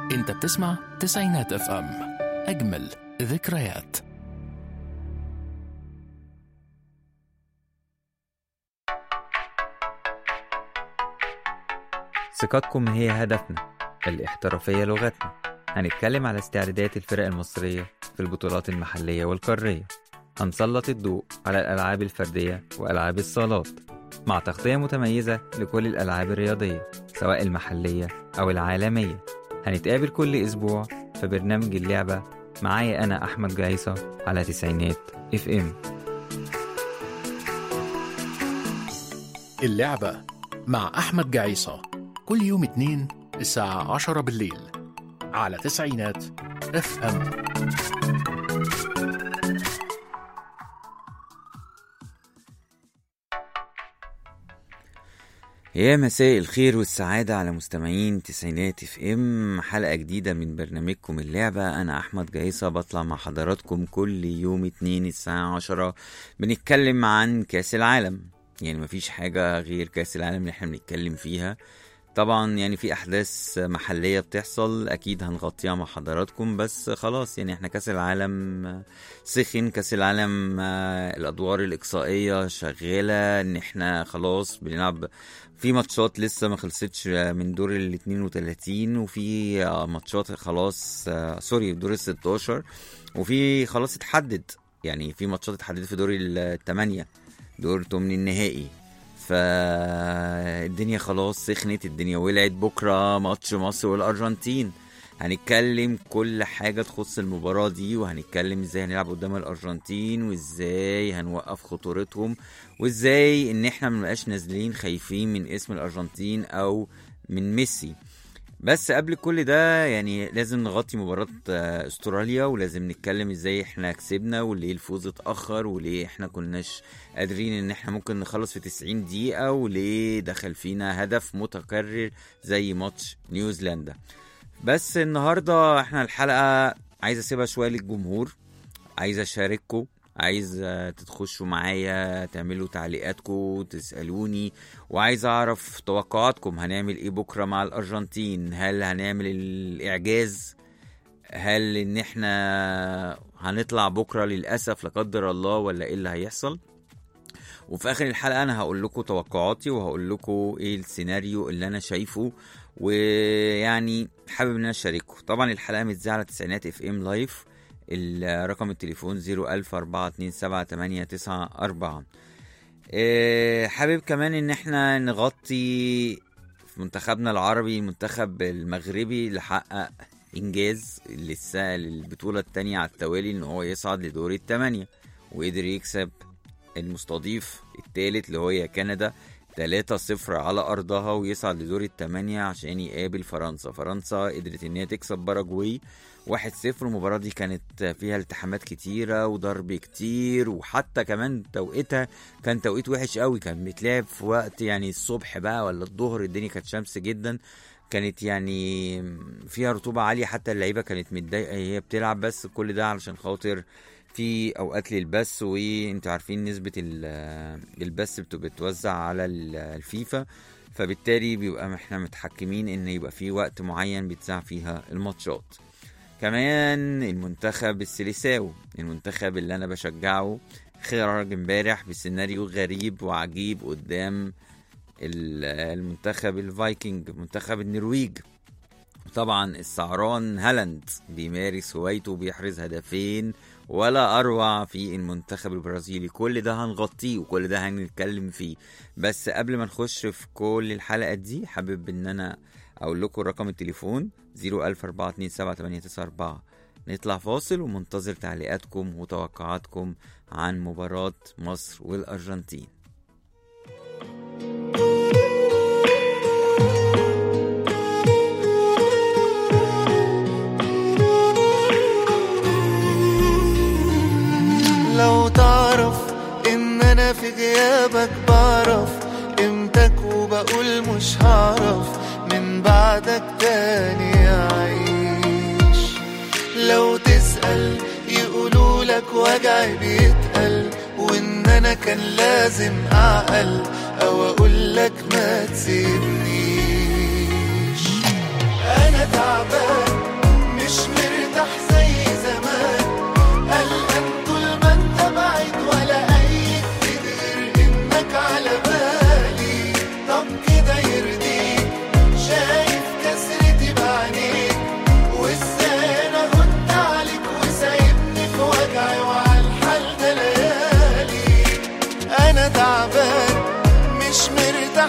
انت بتسمع تسعينات اف ام اجمل ذكريات ثقتكم هي هدفنا الاحترافية لغتنا هنتكلم على استعدادات الفرق المصرية في البطولات المحلية والقارية هنسلط الضوء على الألعاب الفردية وألعاب الصالات مع تغطية متميزة لكل الألعاب الرياضية سواء المحلية أو العالمية هنتقابل كل أسبوع في برنامج اللعبة معايا أنا أحمد جايصة على تسعينات اف ام اللعبة مع أحمد جعيصة كل يوم اتنين الساعة عشرة بالليل على تسعينات اف ام يا مساء الخير والسعادة على مستمعين تسعينات اف ام حلقة جديدة من برنامجكم اللعبة أنا أحمد جايصة بطلع مع حضراتكم كل يوم اتنين الساعة عشرة بنتكلم عن كأس العالم يعني مفيش حاجة غير كأس العالم اللي احنا بنتكلم فيها طبعا يعني في أحداث محلية بتحصل أكيد هنغطيها مع حضراتكم بس خلاص يعني احنا كأس العالم سخن كأس العالم آه، الأدوار الإقصائية شغالة إن احنا خلاص بنلعب في ماتشات لسه ما خلصتش من دور ال 32 وفي آه، ماتشات خلاص آه، سوري دور ال 16 وفي خلاص اتحدد يعني في ماتشات اتحددت في دور الثمانية دور تمن النهائي فالدنيا خلاص سخنت الدنيا ولعت بكرة ماتش مصر والأرجنتين هنتكلم كل حاجة تخص المباراة دي وهنتكلم ازاي هنلعب قدام الأرجنتين وازاي هنوقف خطورتهم وازاي ان احنا منبقاش نازلين خايفين من اسم الأرجنتين أو من ميسي بس قبل كل ده يعني لازم نغطي مباراة آه، استراليا ولازم نتكلم ازاي احنا كسبنا وليه الفوز اتأخر وليه احنا كناش قادرين ان احنا ممكن نخلص في 90 دقيقة وليه دخل فينا هدف متكرر زي ماتش نيوزيلندا بس النهاردة احنا الحلقة عايز اسيبها شوية للجمهور عايز اشارككم عايز آه، تتخشوا معايا تعملوا تعليقاتكم تسألوني وعايز اعرف توقعاتكم هنعمل ايه بكرة مع الارجنتين هل هنعمل الاعجاز هل ان احنا هنطلع بكرة للأسف لا قدر الله ولا ايه اللي هيحصل وفي اخر الحلقة انا هقول لكم توقعاتي وهقول لكم ايه السيناريو اللي انا شايفه ويعني حابب ان انا اشارككم طبعا الحلقة متذاعة على تسعينات اف ام لايف رقم التليفون 010427894 إيه، حابب كمان ان احنا نغطي في منتخبنا العربي المنتخب المغربي اللي حقق انجاز لسه للبطولة التانية على التوالي ان هو يصعد لدور الثمانية وقدر يكسب المستضيف الثالث اللي هو كندا 3-0 على ارضها ويصعد لدور الثمانية عشان يقابل فرنسا فرنسا قدرت ان هي تكسب باراجواي 1-0 المباراة دي كانت فيها التحامات كتيرة وضرب كتير وحتى كمان توقيتها كان توقيت وحش قوي كان بيتلعب في وقت يعني الصبح بقى ولا الظهر الدنيا كانت شمس جدا كانت يعني فيها رطوبة عالية حتى اللعيبة كانت متضايقة هي بتلعب بس كل ده علشان خاطر في اوقات للبث وانتوا عارفين نسبة ال- البث بت- بتوزع على ال- الفيفا فبالتالي بيبقى احنا متحكمين ان يبقى في وقت معين بيتذاع فيها الماتشات كمان المنتخب السيليساو المنتخب اللي انا بشجعه خرج امبارح بسيناريو غريب وعجيب قدام ال- المنتخب الفايكنج منتخب النرويج طبعا السعران هالاند بيمارس هوايته وبيحرز هدفين ولا اروع في المنتخب البرازيلي كل ده هنغطيه وكل ده هنتكلم فيه بس قبل ما نخش في كل الحلقات دي حابب ان انا اقول لكم رقم التليفون 004278994 نطلع فاصل ومنتظر تعليقاتكم وتوقعاتكم عن مباراة مصر والأرجنتين لو تعرف ان انا في غيابك بعرف قيمتك وبقول مش هعرف من بعدك تاني اعيش لو تسأل يقولوا لك وجعي بيتقل وان انا كان لازم اعقل او اقول لك ما تسيبنيش انا تعبان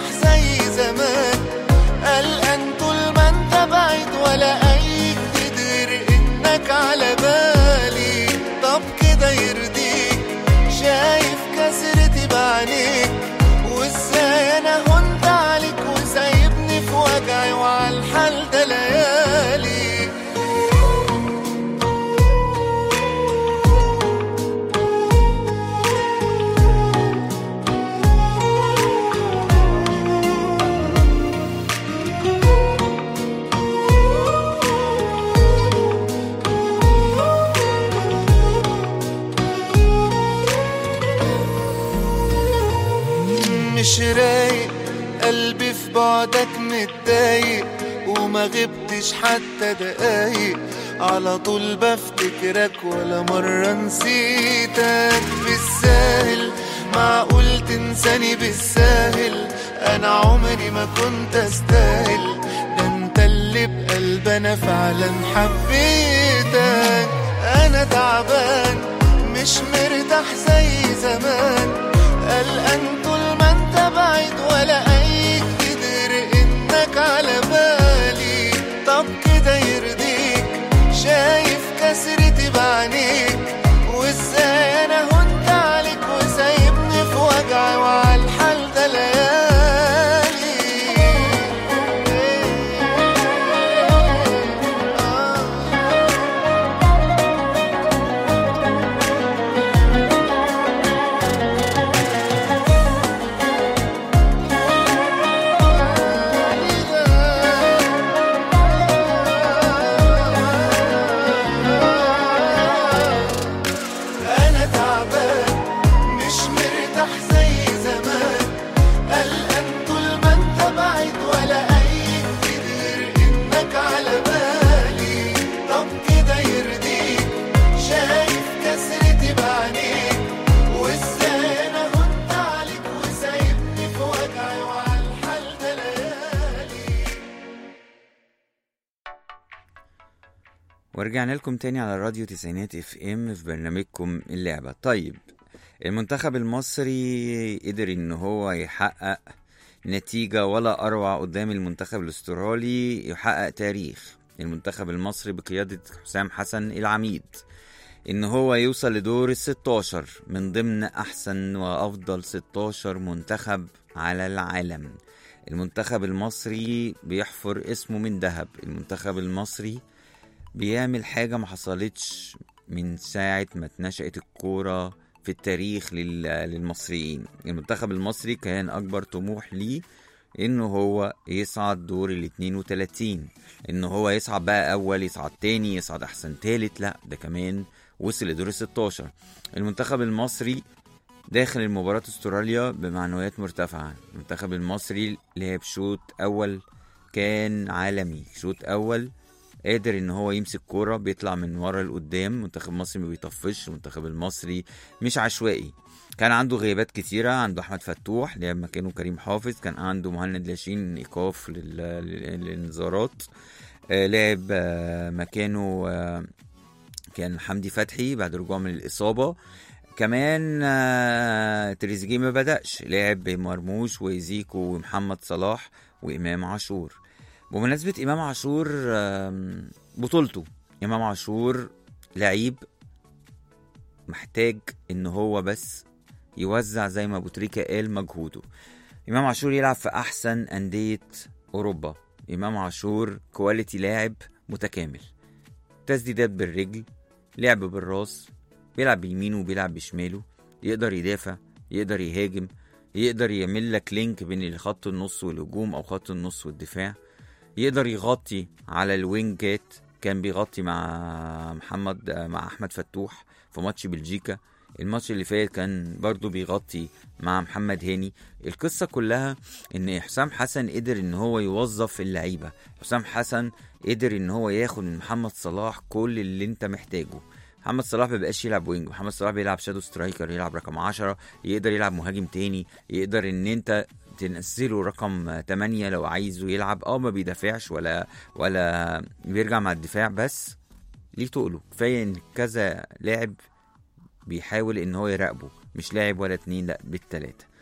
زي زمان قلقان طول ما انت بعيد ولا اي جديد غير انك على بالي طب كده يرضيك شايف كسرتي بعينيك وازاي انا هنت عليك وسايبني في وجعي وعلى الحال ده ليالي مش رايق قلبي في بعدك متضايق وما غبتش حتى دقايق على طول بفتكرك ولا مرة نسيتك بالساهل معقول تنساني بالساهل انا عمري ما كنت استاهل ده انت اللي بقلب انا فعلا حبيتك انا تعبان مش مرتاح زي زمان قلقان طول ما انت بعيد ولا اي جديد غير انك على بالي طب كده يرضيك شايف كسرتي بعينيك وازاي انا هنت عليك وسايبني في وجعي وعلى الحال ده ليالي أنا تعبان مش مرتاح زي زمان قلقان طول ما أنت بعيد ولا أي جديد غير إنك على بالي طب كده يرضيك شايف كسرتي بعينيك وإزاي أنا هنت عليك وسايبني في وجعي وعلى الحال ده ليالي ورجعنا لكم تاني على راديو تسعينات اف ام في برنامجكم اللعبة طيب المنتخب المصري قدر ان هو يحقق نتيجة ولا اروع قدام المنتخب الاسترالي يحقق تاريخ المنتخب المصري بقيادة حسام حسن العميد ان هو يوصل لدور ال 16 من ضمن احسن وافضل 16 منتخب على العالم المنتخب المصري بيحفر اسمه من ذهب المنتخب المصري بيعمل حاجة ما حصلتش من ساعة ما اتنشأت الكورة في التاريخ لل- للمصريين المنتخب المصري كان أكبر طموح ليه إنه هو يصعد دور ال 32 إنه هو يصعد بقى أول يصعد تاني يصعد أحسن تالت لا ده كمان وصل لدور ال 16 المنتخب المصري داخل المباراة استراليا بمعنويات مرتفعة المنتخب المصري لعب شوط أول كان عالمي شوط أول قادر ان هو يمسك كوره بيطلع من ورا لقدام المنتخب المصري ما بيطفش المنتخب المصري مش عشوائي كان عنده غيابات كتيرة عنده أحمد فتوح لعب مكانه كريم حافظ كان عنده مهند لاشين إيقاف لل- لل- للإنذارات آه، لعب آه، مكانه آه، كان حمدي فتحي بعد رجوعه من الإصابة كمان آه، تريزيجيه ما بدأش لعب بمرموش وزيكو ومحمد صلاح وإمام عاشور بمناسبة إمام عاشور آم، بطولته إمام عاشور لعيب محتاج إن هو بس يوزع زي ما أبو تريكة قال مجهوده إمام عاشور يلعب في أحسن أندية أوروبا إمام عاشور كواليتي لاعب متكامل تسديدات بالرجل لعب بالراس بيلعب بيمينه وبيلعب بشماله يقدر يدافع يقدر يهاجم يقدر يعمل لك لينك بين خط النص والهجوم او خط النص والدفاع يقدر يغطي على الوينجات كان بيغطي مع محمد مع احمد فتوح في ماتش بلجيكا الماتش اللي فات كان برضو بيغطي مع محمد هاني القصة كلها ان حسام حسن قدر ان هو يوظف اللعيبة حسام حسن قدر ان هو ياخد من محمد صلاح كل اللي انت محتاجه محمد صلاح ما بقاش يلعب وينج محمد صلاح بيلعب شادو سترايكر يلعب رقم 10 يقدر يلعب مهاجم تاني يقدر ان انت تنزله رقم 8 لو عايزه يلعب اه ما بيدافعش ولا ولا بيرجع مع الدفاع بس ليه تقله كفايه ان كذا لاعب بيحاول ان هو يراقبه مش لاعب ولا اتنين لا بالتلاته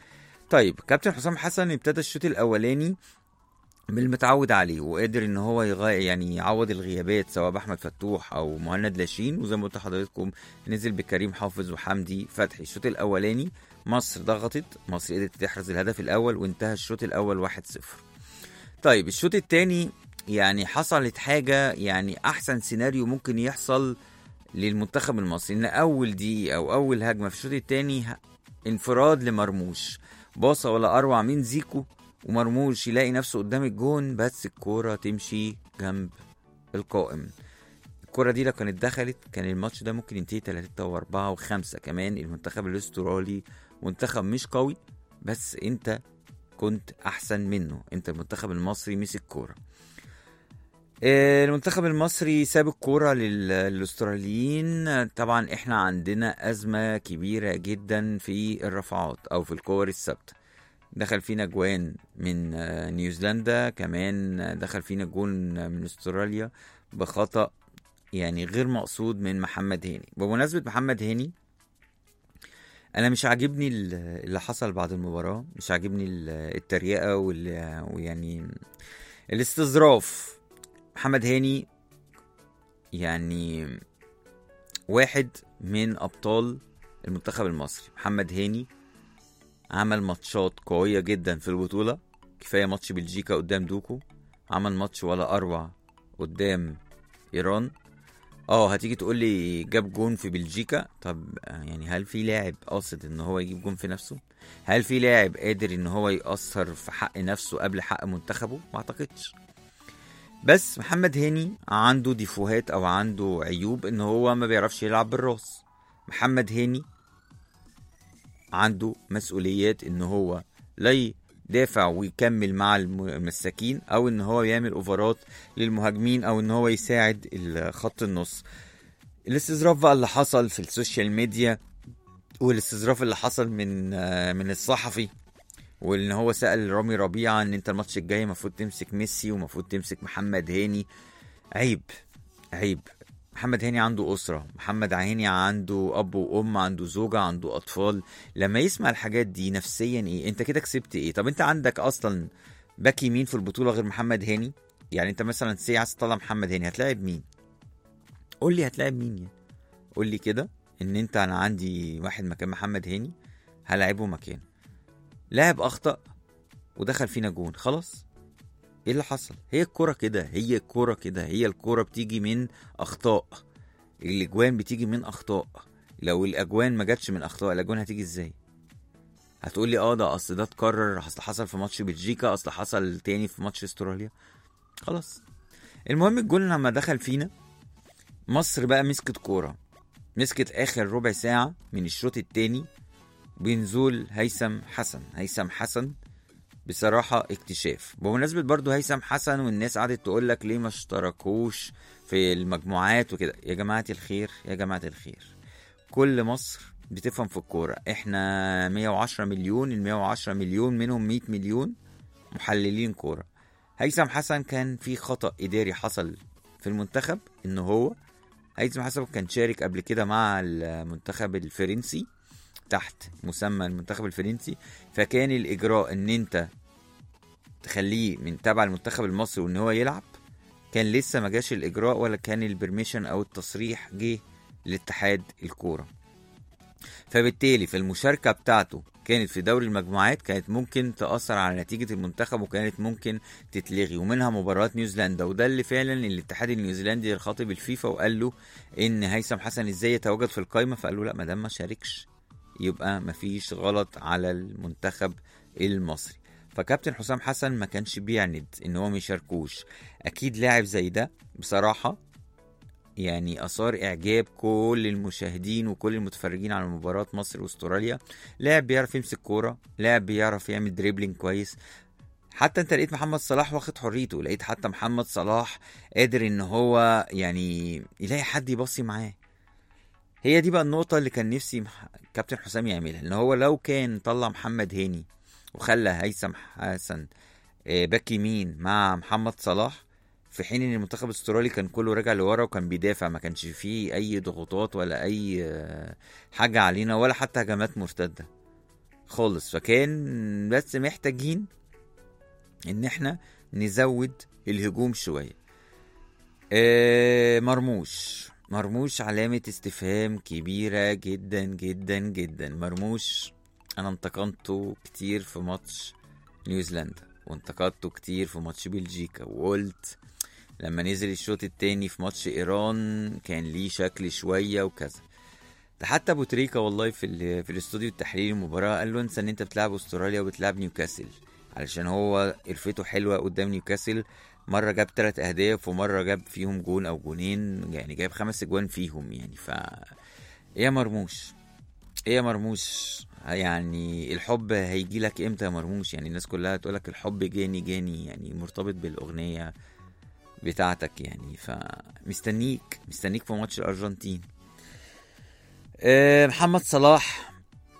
طيب كابتن حسام حسن ابتدى الشوط الاولاني بالمتعود عليه وقادر ان هو يغير يعني يعوض الغيابات سواء باحمد فتوح او مهند لاشين وزي ما قلت لحضراتكم نزل بكريم حافظ وحمدي فتحي الشوط الاولاني مصر ضغطت مصر قدرت تحرز الهدف الاول وانتهى الشوط الاول 1-0 طيب الشوط الثاني يعني حصلت حاجه يعني احسن سيناريو ممكن يحصل للمنتخب المصري ان اول دقيقه او اول هجمه في الشوط الثاني انفراد لمرموش باصه ولا اروع من زيكو ومرموش يلاقي نفسه قدام الجون بس الكوره تمشي جنب القائم الكرة دي لو كانت دخلت كان الماتش ده ممكن ينتهي 3 و4 و5 كمان المنتخب الاسترالي منتخب مش قوي بس انت كنت احسن منه انت المنتخب المصري مسك كوره آه، المنتخب المصري ساب الكورة لل- للأستراليين طبعا احنا عندنا أزمة كبيرة جدا في الرفعات أو في الكور الثابتة دخل فينا جوان من آه، نيوزيلندا كمان دخل فينا جون من استراليا بخطأ يعني غير مقصود من محمد هاني بمناسبة محمد هاني انا مش عاجبني ال- اللي حصل بعد المباراة مش عاجبني ال- التريقة وال- ويعني الاستظراف محمد هاني يعني واحد من ابطال المنتخب المصري محمد هاني عمل ماتشات قوية جدا في البطولة كفاية ماتش بلجيكا قدام دوكو عمل ماتش ولا أروع قدام إيران اه هتيجي تقول لي جاب جون في بلجيكا طب آه، يعني هل في لاعب قاصد ان هو يجيب جون في نفسه هل في لاعب قادر ان هو يأثر في حق نفسه قبل حق منتخبه ما اعتقدش بس محمد هاني عنده ديفوهات او عنده عيوب ان هو ما بيعرفش يلعب بالراس محمد هاني عنده مسؤوليات ان هو لا يدافع ويكمل مع الم- المساكين او ان هو يعمل اوفرات للمهاجمين او ان هو يساعد ال- خط النص الاستظراف بقى اللي حصل في السوشيال ميديا والاستظراف اللي حصل من آه، من الصحفي وان هو سأل رامي ربيعة ان انت الماتش الجاي المفروض تمسك ميسي ومفروض تمسك محمد هاني عيب عيب محمد هاني عنده أسرة محمد هاني عنده أب وأم عنده زوجة عنده أطفال لما يسمع الحاجات دي نفسيا إيه أنت كده كسبت إيه طب أنت عندك أصلا باك يمين في البطولة غير محمد هاني يعني أنت مثلا سي عايز تطلع محمد هاني هتلاعب مين قول لي هتلاعب مين يعني قول لي كده ان انت انا عندي واحد مكان محمد هاني هلاعبه مكان لاعب اخطا ودخل فينا جون خلاص ايه اللي حصل هي الكوره كده هي الكوره كده هي الكوره بتيجي من اخطاء الاجوان بتيجي من اخطاء لو الاجوان ما جاتش من اخطاء الاجوان هتيجي ازاي هتقول لي اه ده اصل ده اتكرر اصل حصل في ماتش بلجيكا اصل حصل تاني في ماتش استراليا خلاص المهم الجون لما دخل فينا مصر بقى مسكت كوره مسكت اخر ربع ساعه من الشوط التاني بنزول هيثم حسن هيثم حسن بصراحة اكتشاف بمناسبة برضو هيثم حسن والناس قعدت تقول لك ليه ما اشتركوش في المجموعات وكده يا جماعة الخير يا جماعة الخير كل مصر بتفهم في الكورة احنا 110 مليون ال 110 مليون منهم 100 مليون محللين كورة هيثم حسن كان في خطأ إداري حصل في المنتخب إن هو هيثم حسن كان شارك قبل كده مع المنتخب الفرنسي تحت مسمى المنتخب الفرنسي فكان الاجراء ان انت تخليه من تبع المنتخب المصري وان هو يلعب كان لسه ما جاش الاجراء ولا كان البرميشن او التصريح جه لاتحاد الكوره فبالتالي في المشاركه بتاعته كانت في دوري المجموعات كانت ممكن تأثر على نتيجة المنتخب وكانت ممكن تتلغي ومنها مباراة نيوزيلندا وده اللي فعلا الاتحاد النيوزيلندي خاطب الفيفا وقال له ان هيثم حسن ازاي يتواجد في القائمة فقال له لا ما دام ما شاركش يبقى مفيش غلط على المنتخب المصري فكابتن حسام حسن ما كانش بيعند ان هو ما يشاركوش اكيد لاعب زي ده بصراحه يعني اثار اعجاب كل المشاهدين وكل المتفرجين على مباراه مصر واستراليا لاعب بيعرف يمسك كوره لاعب بيعرف يعمل دريبلينج كويس حتى انت لقيت محمد صلاح واخد حريته لقيت حتى محمد صلاح قادر ان هو يعني يلاقي حد يبصي معاه هي دي بقى النقطة اللي كان نفسي مح- كابتن حسام يعملها ان هو لو كان طلع محمد هاني وخلى هيثم حسن آه، باك يمين مع محمد صلاح في حين ان المنتخب الاسترالي كان كله راجع لورا وكان بيدافع ما كانش فيه اي ضغوطات ولا اي آه، حاجة علينا ولا حتى هجمات مرتدة خالص فكان بس محتاجين ان احنا نزود الهجوم شويه آه مرموش مرموش علامة استفهام كبيرة جدا جدا جدا مرموش أنا انتقدته كتير في ماتش نيوزيلندا وانتقدته كتير في ماتش بلجيكا وقلت لما نزل الشوط التاني في ماتش إيران كان ليه شكل شوية وكذا ده حتى ابو تريكة والله في ال... في الاستوديو التحليلي المباراة قال له انسى ان انت بتلعب استراليا وبتلعب نيوكاسل علشان هو قرفته حلوة قدام نيوكاسل مرة جاب تلات أهداف ومرة جاب فيهم جون أو جونين يعني جاب خمس أجوان فيهم يعني ف إيه يا مرموش إيه يا مرموش يعني الحب هيجي لك امتى يا مرموش يعني الناس كلها تقول لك الحب جاني جاني يعني مرتبط بالأغنية بتاعتك يعني فمستنيك مستنيك في ماتش الأرجنتين آه، محمد صلاح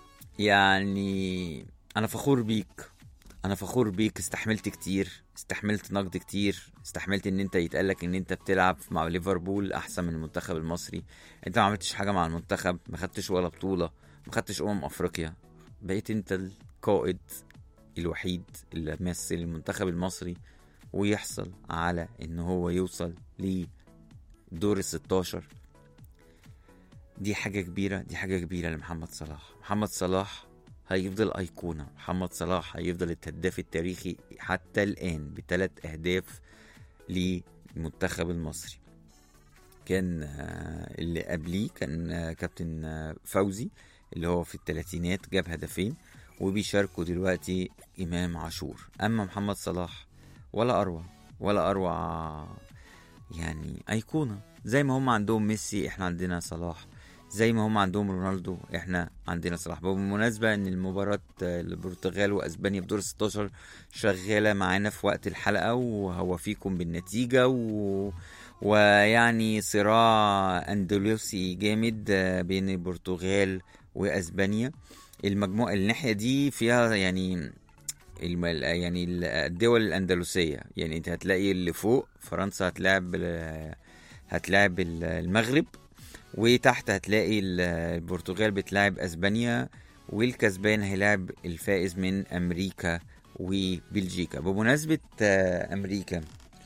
يعني أنا فخور بيك انا فخور بيك استحملت كتير استحملت نقد كتير استحملت ان انت يتقالك ان انت بتلعب مع ليفربول احسن من المنتخب المصري انت ما عملتش حاجه مع المنتخب ما خدتش ولا بطوله ما خدتش امم افريقيا بقيت انت القائد الوحيد اللي مثل المنتخب المصري ويحصل على ان هو يوصل لدور ال 16 دي حاجة كبيرة دي حاجة كبيرة لمحمد صلاح محمد صلاح هيفضل أيقونة محمد صلاح هيفضل الهداف التاريخي حتى الآن بثلاث أهداف للمنتخب المصري كان آه، اللي قبليه كان آه، كابتن آه، فوزي اللي هو في الثلاثينات جاب هدفين وبيشاركوا دلوقتي إمام عاشور أما محمد صلاح ولا أروع ولا أروع يعني أيقونة زي ما هم عندهم ميسي احنا عندنا صلاح زي ما هم عندهم رونالدو احنا عندنا صلاح بالمناسبة ان المباراة البرتغال واسبانيا بدور 16 شغالة معانا في وقت الحلقة وهوافيكم بالنتيجة و... ويعني صراع اندلسي جامد آه، بين البرتغال واسبانيا المجموعة الناحية دي فيها يعني الم... يعني الدول الأندلسية يعني أنت هتلاقي اللي فوق فرنسا هتلاعب هتلاعب المغرب وتحت هتلاقي ال- البرتغال بتلاعب اسبانيا والكسبان هيلاعب الفائز من امريكا وبلجيكا بمناسبة آه، امريكا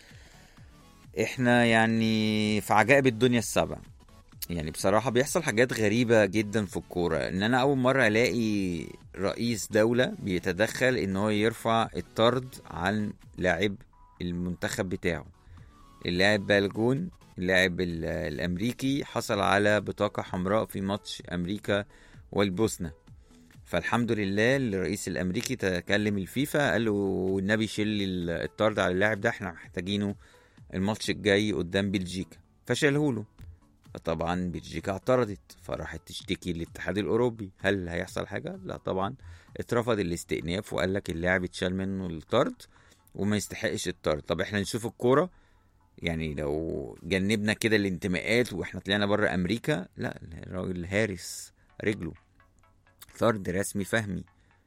احنا يعني في عجائب الدنيا السبع يعني بصراحة بيحصل حاجات غريبة جدا في الكورة ان انا اول مرة الاقي رئيس دولة بيتدخل ان هو يرفع الطرد عن لاعب المنتخب بتاعه اللاعب بالجون اللاعب ال- الامريكي حصل على بطاقة حمراء في ماتش امريكا والبوسنة فالحمد لله الرئيس الامريكي تكلم الفيفا قال له والنبي شيل ال- الطرد على اللاعب ده احنا محتاجينه الماتش الجاي قدام بلجيكا فشاله له فطبعا بلجيكا اعترضت فراحت تشتكي للاتحاد الاوروبي هل هيحصل حاجه لا طبعا اترفض الاستئناف وقال لك اللاعب اتشال منه الطرد وما يستحقش الطرد طب احنا نشوف الكوره يعني لو جنبنا كده الانتماءات واحنا طلعنا بره امريكا لا الراجل هارس رجله طرد رسمي فهمي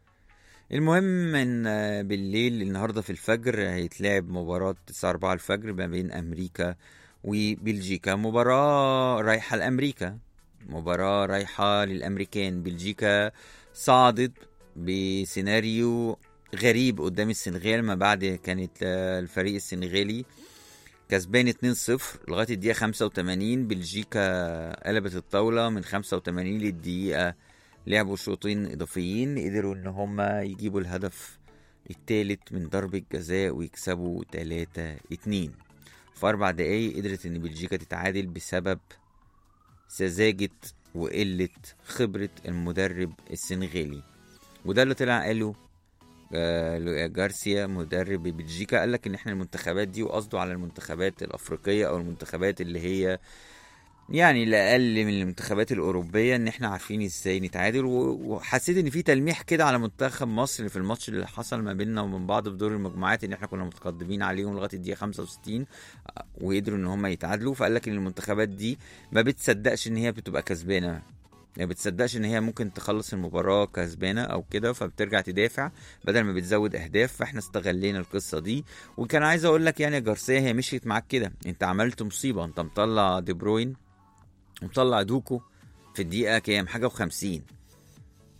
المهم ان آه، بالليل النهارده في الفجر هيتلعب مباراة الساعة 4 الفجر ما بين امريكا وبلجيكا مباراة رايحة لامريكا مباراة رايحة للامريكان بلجيكا صعدت بسيناريو غريب قدام السنغال ما بعد كانت آه، الفريق السنغالي كسبان 2-0 لغايه الدقيقه 85 بلجيكا قلبت الطاوله من 85 للدقيقه لعبوا شوطين اضافيين قدروا ان هم يجيبوا الهدف الثالث من ضربة جزاء ويكسبوا 3 2 في اربع دقايق قدرت ان بلجيكا تتعادل بسبب سذاجة وقلة خبرة المدرب السنغالي وده اللي طلع قاله آه، جارسيا مدرب بلجيكا قال لك ان احنا المنتخبات دي وقصده على المنتخبات الافريقيه او المنتخبات اللي هي يعني الاقل من المنتخبات الاوروبيه ان احنا عارفين ازاي نتعادل و- وحسيت ان في تلميح كده على منتخب مصر في الماتش اللي حصل ما بيننا ومن بعض في دور المجموعات ان احنا كنا متقدمين عليهم لغايه الدقيقه 65 آه، وقدروا ان هم يتعادلوا فقال لك ان المنتخبات دي ما بتصدقش ان هي بتبقى كسبانه ما بتصدقش ان هي ممكن تخلص المباراه كسبانه او كده فبترجع تدافع بدل ما بتزود اهداف فاحنا استغلينا القصه دي وكان عايز اقول لك يعني يا جارسيا هي مشيت معاك كده انت عملت مصيبه انت مطلع دي بروين ومطلع دوكو في الدقيقه كام حاجه و50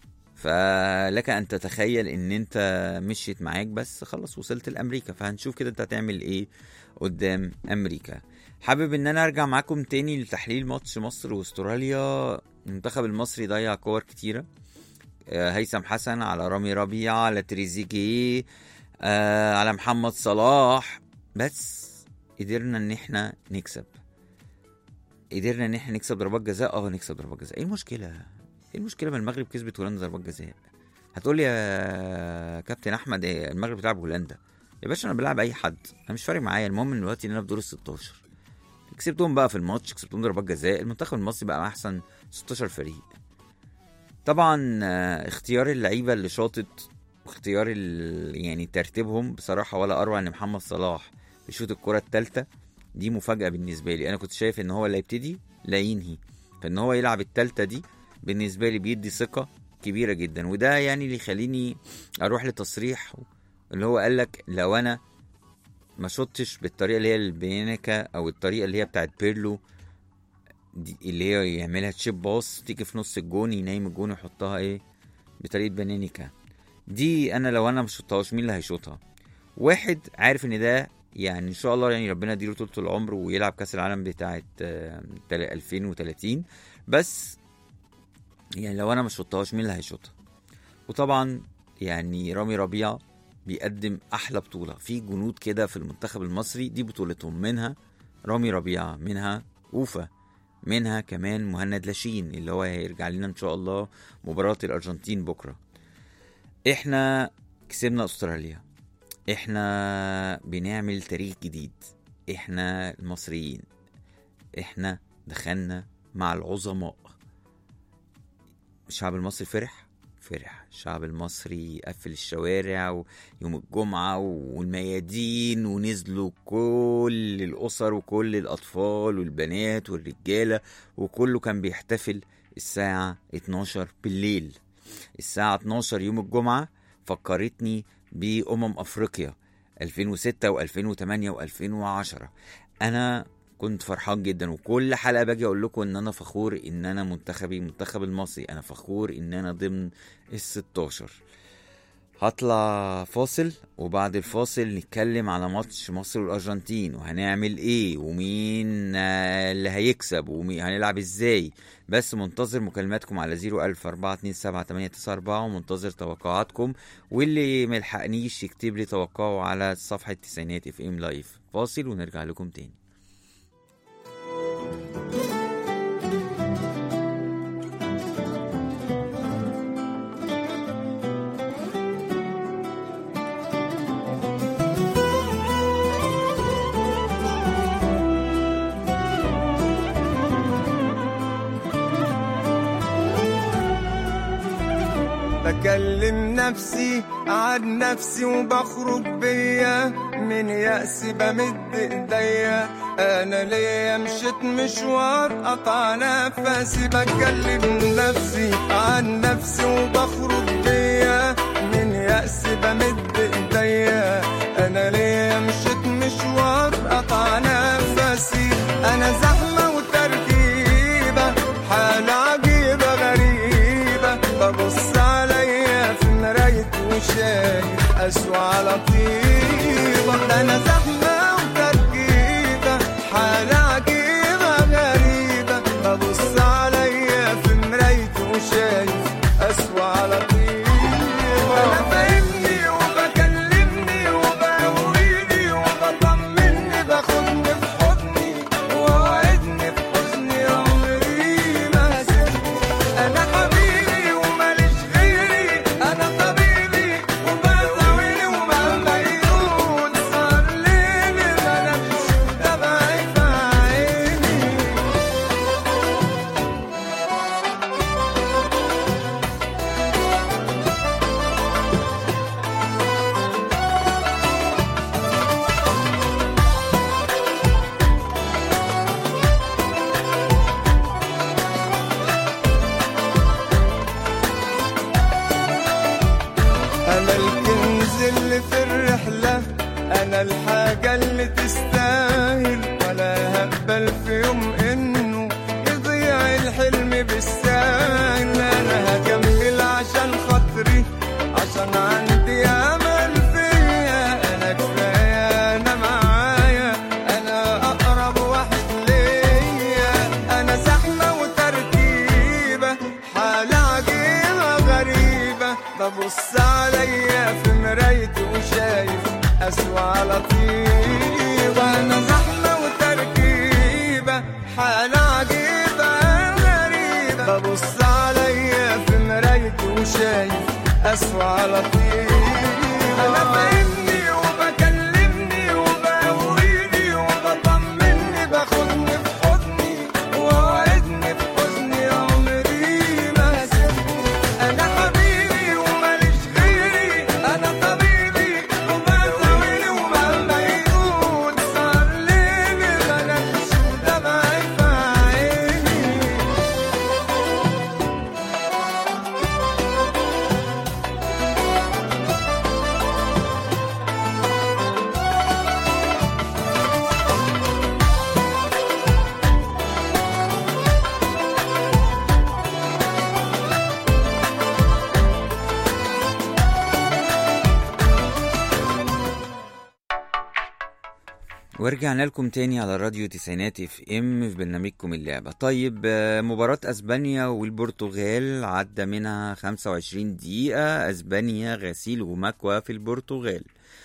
فلك ان تتخيل ان انت مشيت معاك بس خلاص وصلت لامريكا فهنشوف كده انت هتعمل ايه قدام امريكا حابب ان انا ارجع معاكم تاني لتحليل ماتش مصر واستراليا المنتخب المصري ضيع كور كتيره آه، هيثم حسن على رامي ربيعه على تريزيجيه آه، على محمد صلاح بس قدرنا ان احنا نكسب قدرنا ان احنا نكسب ضربات جزاء اه نكسب ضربات جزاء ايه المشكله ايه المشكله ما المغرب كسبت هولندا ضربات جزاء هتقول لي يا كابتن احمد إيه المغرب بتلعب هولندا يا باشا انا بلعب اي حد انا مش فارق معايا المهم ان دلوقتي ان انا في دور ال 16 كسبتهم بقى في الماتش كسبتهم ضربات جزاء المنتخب المصري بقى احسن 16 فريق طبعا آه، اختيار اللعيبه اللي شاطت واختيار ال... يعني ترتيبهم بصراحه ولا اروع ان محمد صلاح يشوط الكره الثالثه دي مفاجاه بالنسبه لي انا كنت شايف ان هو لا يبتدي لا ينهي فان هو يلعب الثالثه دي بالنسبه لي بيدي ثقه كبيره جدا وده يعني اللي يخليني اروح لتصريح اللي هو قال لك لو انا ما شطش بالطريقه اللي هي البيانكا او الطريقه اللي هي بتاعت بيرلو دي اللي هي يعملها تشيب باص تيجي في نص الجون ينام الجون ويحطها ايه بطريقه بانينيكا دي انا لو انا ما شطهاش مين اللي هيشوطها واحد عارف ان ده يعني ان شاء الله يعني ربنا يديله طول العمر ويلعب كاس العالم بتاعه آه، تل- 2030 بس يعني لو انا ما شطهاش مين اللي هيشوطها وطبعا يعني رامي ربيعه بيقدم احلى بطوله في جنود كده في المنتخب المصري دي بطولتهم منها رامي ربيعه منها اوفا منها كمان مهند لاشين اللي هو هيرجع لنا ان شاء الله مباراه الارجنتين بكره احنا كسبنا استراليا احنا بنعمل تاريخ جديد احنا المصريين احنا دخلنا مع العظماء الشعب المصري فرح فرح الشعب المصري قفل الشوارع يوم الجمعة والميادين ونزلوا كل الأسر وكل الأطفال والبنات والرجالة وكله كان بيحتفل الساعة 12 بالليل الساعة 12 يوم الجمعة فكرتني بأمم أفريقيا 2006 و2008 و2010 أنا كنت فرحان جدا وكل حلقة باجي أقول لكم إن أنا فخور إن أنا منتخبي منتخب المصري أنا فخور إن أنا ضمن ال 16 هطلع فاصل وبعد الفاصل نتكلم على ماتش مصر والأرجنتين وهنعمل إيه ومين آه، اللي هيكسب ومين هنلعب إزاي بس منتظر مكالماتكم على 01000 427 ومنتظر توقعاتكم واللي ملحقنيش يكتب لي توقعه على صفحة تسعينات اف ام لايف فاصل ونرجع لكم تاني بكلم نفسي عن نفسي وبخرج بيا من يأس بمد ايديا انا ليا مشيت مشوار قطع نفسي بكلم نفسي عن نفسي وبخرج بيا من يأس بمد ايديا انا ليا مشيت مشوار قطع نفسي انا زحمة وتركيبة حالة عجيبة غريبة ببص عليا في مراية وشايف أسوأ لطيفة ده أنا زحمة وتركيبة حالة عجيبة غريبة ببص عليا في مراية وشايف أسوأ لطيفة أنا فاهمني وبكلمني وبقويني وبطمني باخدني في حضني ووعدني في حزني عمري ما هسيبني انا حبيبي وماليش غيري انا طبيبي وبداويني ومهما يقول صار ليلي ملكش تبعي في عيني أنا الكنز اللي في الرحلة أنا الحاجة اللي تستاهل ولا هقبل في يوم إنه يضيع الحلم بالسهل أنا هكمل عشان خاطر طيبة أنا زحمة وتركيبة حالة عجيبة غريبة ببص عليا في مرايتي وشايف أسوأ لطيفة أنا فاهمني وبكلمني وبقويني وبطمني باخدني في حضني ووعدني في حزني عمري ما سيبني أنا حبيبي وماليش غيري أنا طبيبي وبداويني ومهما يقول صار ليلي بنفس ودمعي في عيني ورجعنا لكم تاني على راديو تسعينات اف ام في برنامجكم اللعبة طيب آه، مباراة اسبانيا والبرتغال عدى منها 25 دقيقة اسبانيا غسيل ومكوى في البرتغال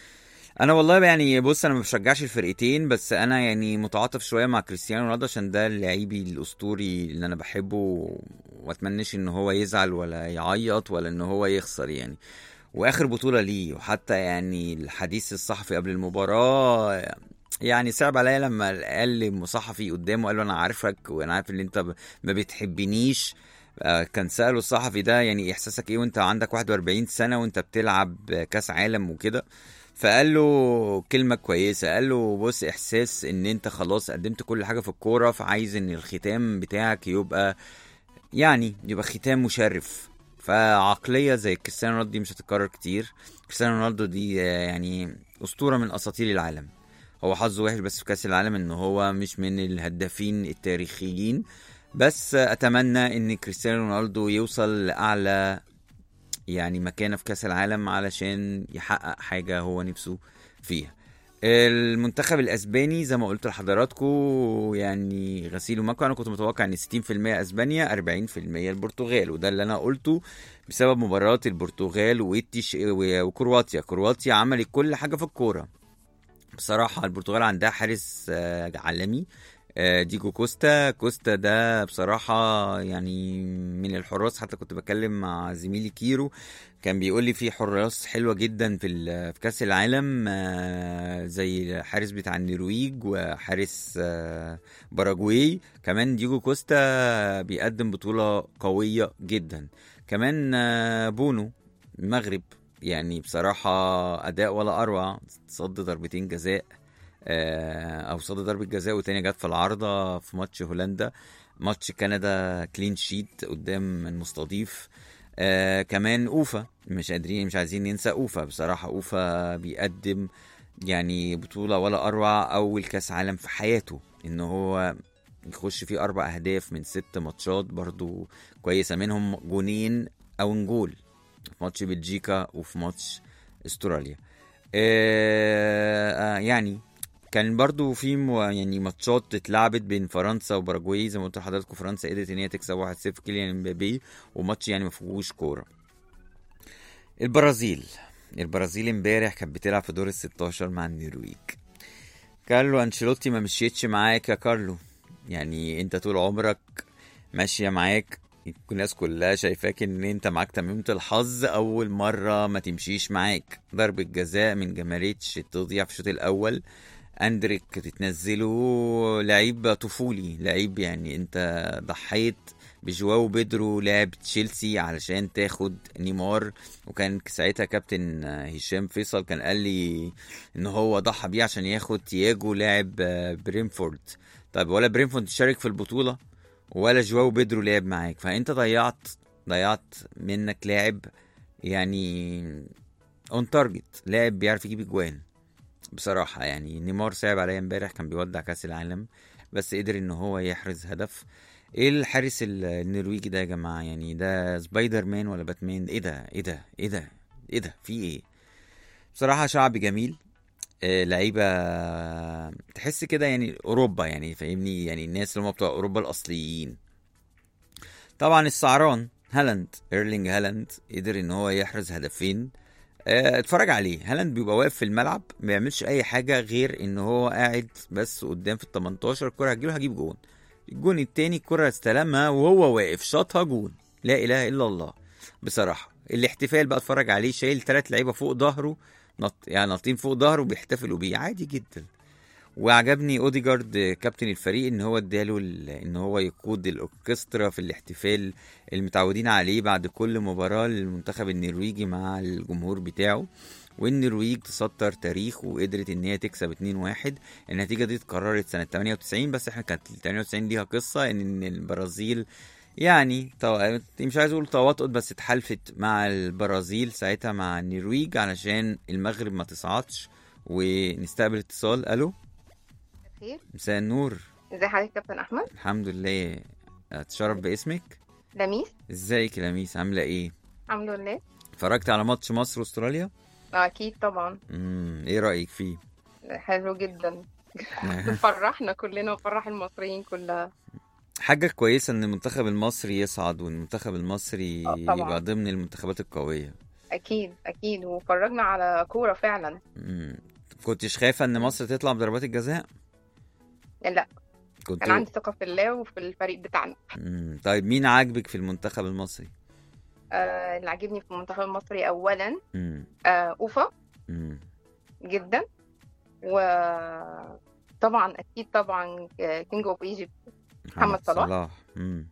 انا والله يعني بص انا ما بشجعش الفرقتين بس انا يعني متعاطف شويه مع كريستيانو رونالدو عشان ده لعيبي الاسطوري اللي انا بحبه واتمنىش ان هو يزعل ولا يعيط ولا ان هو يخسر يعني واخر بطوله ليه وحتى يعني الحديث الصحفي قبل المباراه يعني صعب عليا لما قال لي صحفي قدامه قال له انا عارفك وانا عارف ان انت ب- ما بتحبنيش آه، كان سأله الصحفي ده يعني احساسك ايه وانت عندك 41 سنه وانت بتلعب كاس عالم وكده فقال له كلمة كويسة قال له بص إحساس إن أنت خلاص قدمت كل حاجة في الكورة فعايز إن الختام بتاعك يبقى يعني يبقى ختام مشرف فعقلية زي كريستيانو رونالدو دي مش هتتكرر كتير كريستيانو رونالدو دي آه، يعني أسطورة من أساطير العالم هو حظه وحش بس في كأس العالم إن هو مش من الهدافين التاريخيين بس آه، أتمنى إن كريستيانو رونالدو يوصل لأعلى يعني مكانه في كاس العالم علشان يحقق حاجه هو نفسه فيها المنتخب الاسباني زي ما قلت لحضراتكم يعني غسيل ومكوى انا كنت متوقع ان 60% اسبانيا 40% البرتغال وده اللي انا قلته بسبب مباراه البرتغال والتش وكرواتيا كرواتيا عملت كل حاجه في الكوره بصراحه البرتغال عندها حارس آه، عالمي آه، ديجو كوستا كوستا ده بصراحة يعني من الحراس حتى كنت بتكلم مع زميلي كيرو كان بيقول لي في حراس حلوة جدا في ال- في كأس العالم آه، زي الحارس بتاع النرويج وحارس آه، باراجواي كمان ديجو كوستا بيقدم بطولة قوية جدا كمان آه، بونو المغرب يعني بصراحة أداء ولا أروع صد ضربتين جزاء آه، او صد ضربه جزاء والتانية جت في العارضه في ماتش هولندا ماتش كندا كلين شيت قدام المستضيف آه كمان اوفا مش قادرين مش عايزين ننسى اوفا بصراحه اوفا بيقدم يعني بطوله ولا اروع اول كاس عالم في حياته ان هو يخش فيه اربع اهداف من ست ماتشات برضو كويسه منهم جونين او جول في ماتش بلجيكا وفي ماتش استراليا آه آه يعني كان برضو في مو- يعني ماتشات اتلعبت بين فرنسا وباراجواي زي ما قلت لحضراتكم فرنسا قدرت ان هي تكسب 1-0 كيليان امبابي وماتش يعني ما فيهوش كوره البرازيل البرازيل امبارح كانت بتلعب في دور ال 16 مع النرويج كارلو انشيلوتي ما مشيتش معاك يا كارلو يعني انت طول عمرك ماشيه معاك الناس كلها شايفاك ان انت معاك تميمة الحظ اول مرة ما تمشيش معاك ضربة جزاء من جماريتش تضيع في الشوط الاول اندريك تتنزله لعيب طفولي لعيب يعني انت ضحيت بجواو بيدرو لاعب تشيلسي علشان تاخد نيمار وكان ساعتها كابتن هشام فيصل كان قال لي ان هو ضحى بيه عشان ياخد تياجو لاعب برينفورد طيب ولا برينفورد تشارك في البطولة ولا جواو بيدرو لعب معاك فانت ضيعت ضيعت منك لاعب يعني اون تارجت لاعب بيعرف يجيب اجوان بصراحة يعني نيمار صعب عليا امبارح كان بيودع كاس العالم بس قدر ان هو يحرز هدف ايه الحارس ال- النرويجي ده يا جماعة يعني ده سبايدر مان ولا باتمان ايه ده ايه ده ايه ده ايه ده في ايه بصراحة شعب جميل آه، لعيبة تحس كده يعني اوروبا يعني فاهمني يعني الناس اللي هم بتوع اوروبا الاصليين طبعا السعران هالاند ايرلينج هالاند قدر ان هو يحرز هدفين آه، اتفرج عليه هالاند بيبقى واقف في الملعب ما بيعملش اي حاجه غير ان هو قاعد بس قدام في ال 18 الكره هتجيله هجيب جون الجون التاني الكره استلمها وهو واقف شاطها جون لا اله الا الله بصراحه الاحتفال بقى اتفرج عليه شايل ثلاث لعيبه فوق ظهره نط يعني ناطين فوق ظهره بيحتفلوا بيه عادي جدا وعجبني اوديجارد كابتن الفريق ان هو اداله ال- ان هو يقود الاوركسترا في الاحتفال المتعودين عليه بعد كل مباراه للمنتخب النرويجي مع الجمهور بتاعه والنرويج تسطر تاريخ وقدرت ان هي تكسب 2-1 النتيجه دي اتكررت سنه 98 بس احنا كانت 98 ليها قصه ان إن البرازيل يعني تو... مش عايز اقول تواطؤت بس اتحالفت مع البرازيل ساعتها مع النرويج علشان المغرب ما تصعدش ونستقبل اتصال الو خير مساء النور ازي حضرتك كابتن احمد الحمد لله اتشرف باسمك لميس ازيك يا لميس عامله ايه الحمد لله اتفرجت على ماتش مصر واستراليا اه اكيد طبعا امم ايه رايك فيه حلو جدا فرحنا كلنا وفرح المصريين كلها حاجه كويسه ان المنتخب المصري يصعد والمنتخب المصري آه، طبعا. يبقى ضمن المنتخبات القويه اكيد اكيد وفرجنا على كوره فعلا امم كنتش خايفه ان مصر تطلع بضربات الجزاء لا كنت كان عندي ثقه في الله وفي الفريق بتاعنا مم. طيب مين عاجبك في المنتخب المصري آه اللي عاجبني في المنتخب المصري اولا امم آه اوفا امم جدا وطبعا اكيد طبعا كينج اوف ايجيبت محمد صلاح. امم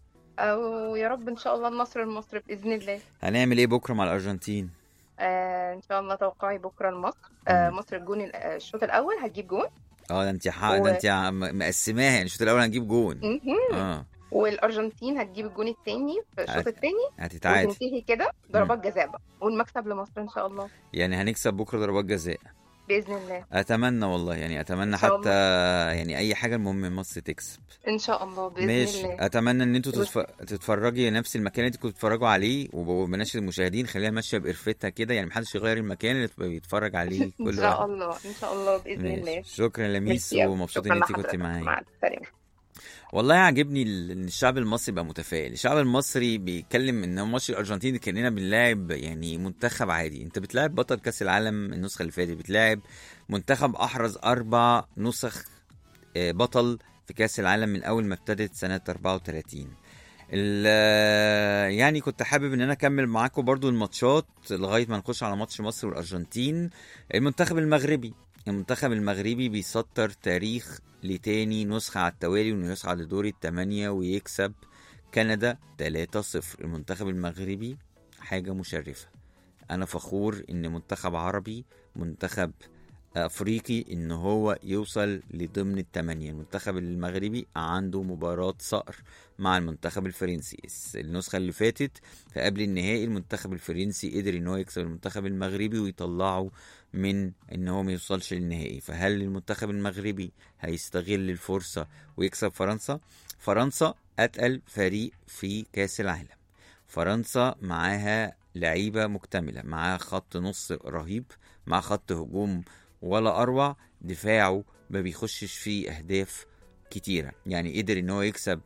ويا رب ان شاء الله النصر المصري باذن الله هنعمل ايه بكره مع الارجنتين آه ان شاء الله توقعي بكره لمصر آه مم. مصر الجون ال- آه، الشوط الاول هتجيب جون اه ده انت حق و- ده انت عم- مقسماها يعني الشوط الاول هنجيب جون مهم. اه والارجنتين هتجيب الجون الثاني في الشوط هت- الثاني هتتعادل وتنتهي كده ضربات جزاء بقى والمكسب لمصر ان شاء الله يعني هنكسب بكره ضربات جزاء باذن الله اتمنى والله يعني اتمنى إن شاء حتى يعني اي حاجه المهم مصر تكسب ان شاء الله باذن ماشي الله اتمنى ان انتوا تتف... تتفرجي نفس المكان اللي انتوا كنتوا بتتفرجوا عليه وبناشد المشاهدين خليها ماشيه بقرفتها كده يعني محدش يغير المكان اللي تبقى بيتفرج عليه ان كل شاء واحد الله ان شاء الله باذن ماشي. الله شكرا لميس ميرسي أوي. ومبسوط شكراً ان انت كنت لحضرتك. معايا مع السلامه والله عاجبني ال- ان الشعب المصري بقى متفائل الشعب المصري بيتكلم ان ماتش الارجنتين كاننا بنلاعب يعني منتخب عادي انت بتلاعب بطل كاس العالم النسخه اللي فاتت بتلاعب منتخب احرز اربع نسخ آه، بطل في كاس العالم من اول ما ابتدت سنه 34 ال- آه، يعني كنت حابب ان انا اكمل معاكم برضو الماتشات لغايه ما نخش على ماتش مصر والارجنتين المنتخب المغربي المنتخب المغربي بيسطر تاريخ لتاني نسخة على التوالي وانه يصعد لدور الثمانية ويكسب كندا 3-0 المنتخب المغربي حاجة مشرفة انا فخور ان منتخب عربي منتخب افريقي ان هو يوصل لضمن الثمانية المنتخب المغربي عنده مباراة صقر مع المنتخب الفرنسي الس- النسخة اللي فاتت في قبل النهائي المنتخب الفرنسي قدر ان هو يكسب المنتخب المغربي ويطلعه من ان هو ما يوصلش للنهائي فهل المنتخب المغربي هيستغل الفرصة ويكسب فرنسا فرنسا اتقل فريق في كاس العالم فرنسا معاها لعيبة مكتملة معاها خط نص رهيب مع خط هجوم ولا اروع دفاعه ما بيخشش فيه اهداف كتيرة يعني قدر ان هو يكسب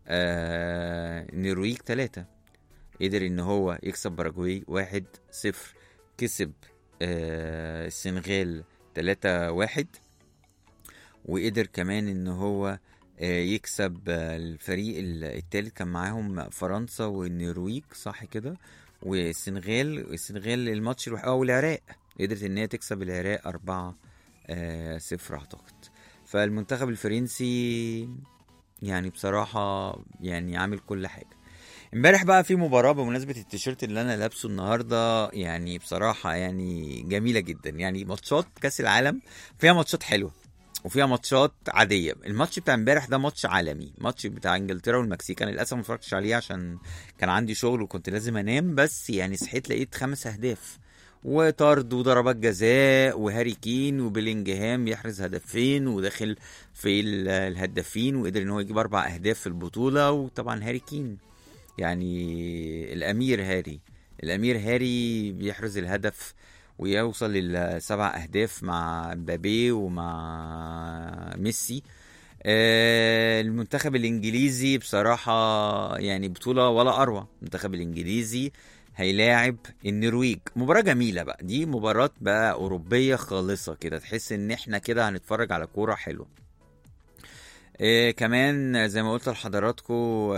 آه نرويج ثلاثة قدر ان هو يكسب باراجواي واحد صفر كسب آه السنغال تلاتة واحد وقدر كمان ان هو آه يكسب آه الفريق ال- التالت كان معاهم فرنسا والنرويج صح كده والسنغال السنغال الماتش الوحيد اه والعراق قدرت ان هي تكسب العراق أربعة آه صفر اعتقد فالمنتخب الفرنسي يعني بصراحة يعني عامل كل حاجة امبارح بقى في مباراة بمناسبة التيشيرت اللي انا لابسه النهاردة يعني بصراحة يعني جميلة جدا يعني ماتشات كاس العالم فيها ماتشات حلوة وفيها ماتشات عادية الماتش بتاع امبارح ده ماتش عالمي ماتش بتاع انجلترا والمكسيك انا للاسف ما اتفرجتش عليه عشان كان عندي شغل وكنت لازم انام بس يعني صحيت لقيت خمس اهداف وطرد وضربات جزاء وهاري كين وبيلينجهام يحرز هدفين وداخل في ال- الهدافين وقدر ان هو يجيب اربع اهداف في البطولة وطبعا هاري كين يعني الامير هاري الامير هاري بيحرز الهدف ويوصل للسبع اهداف مع مبابي ومع ميسي آه، المنتخب الانجليزي بصراحة يعني بطولة ولا اروع المنتخب الانجليزي هيلاعب النرويج مباراة جميلة بقى دي مباراة بقى أوروبية خالصة كده تحس إن إحنا كده هنتفرج على كورة حلوة إيه كمان زي ما قلت لحضراتكم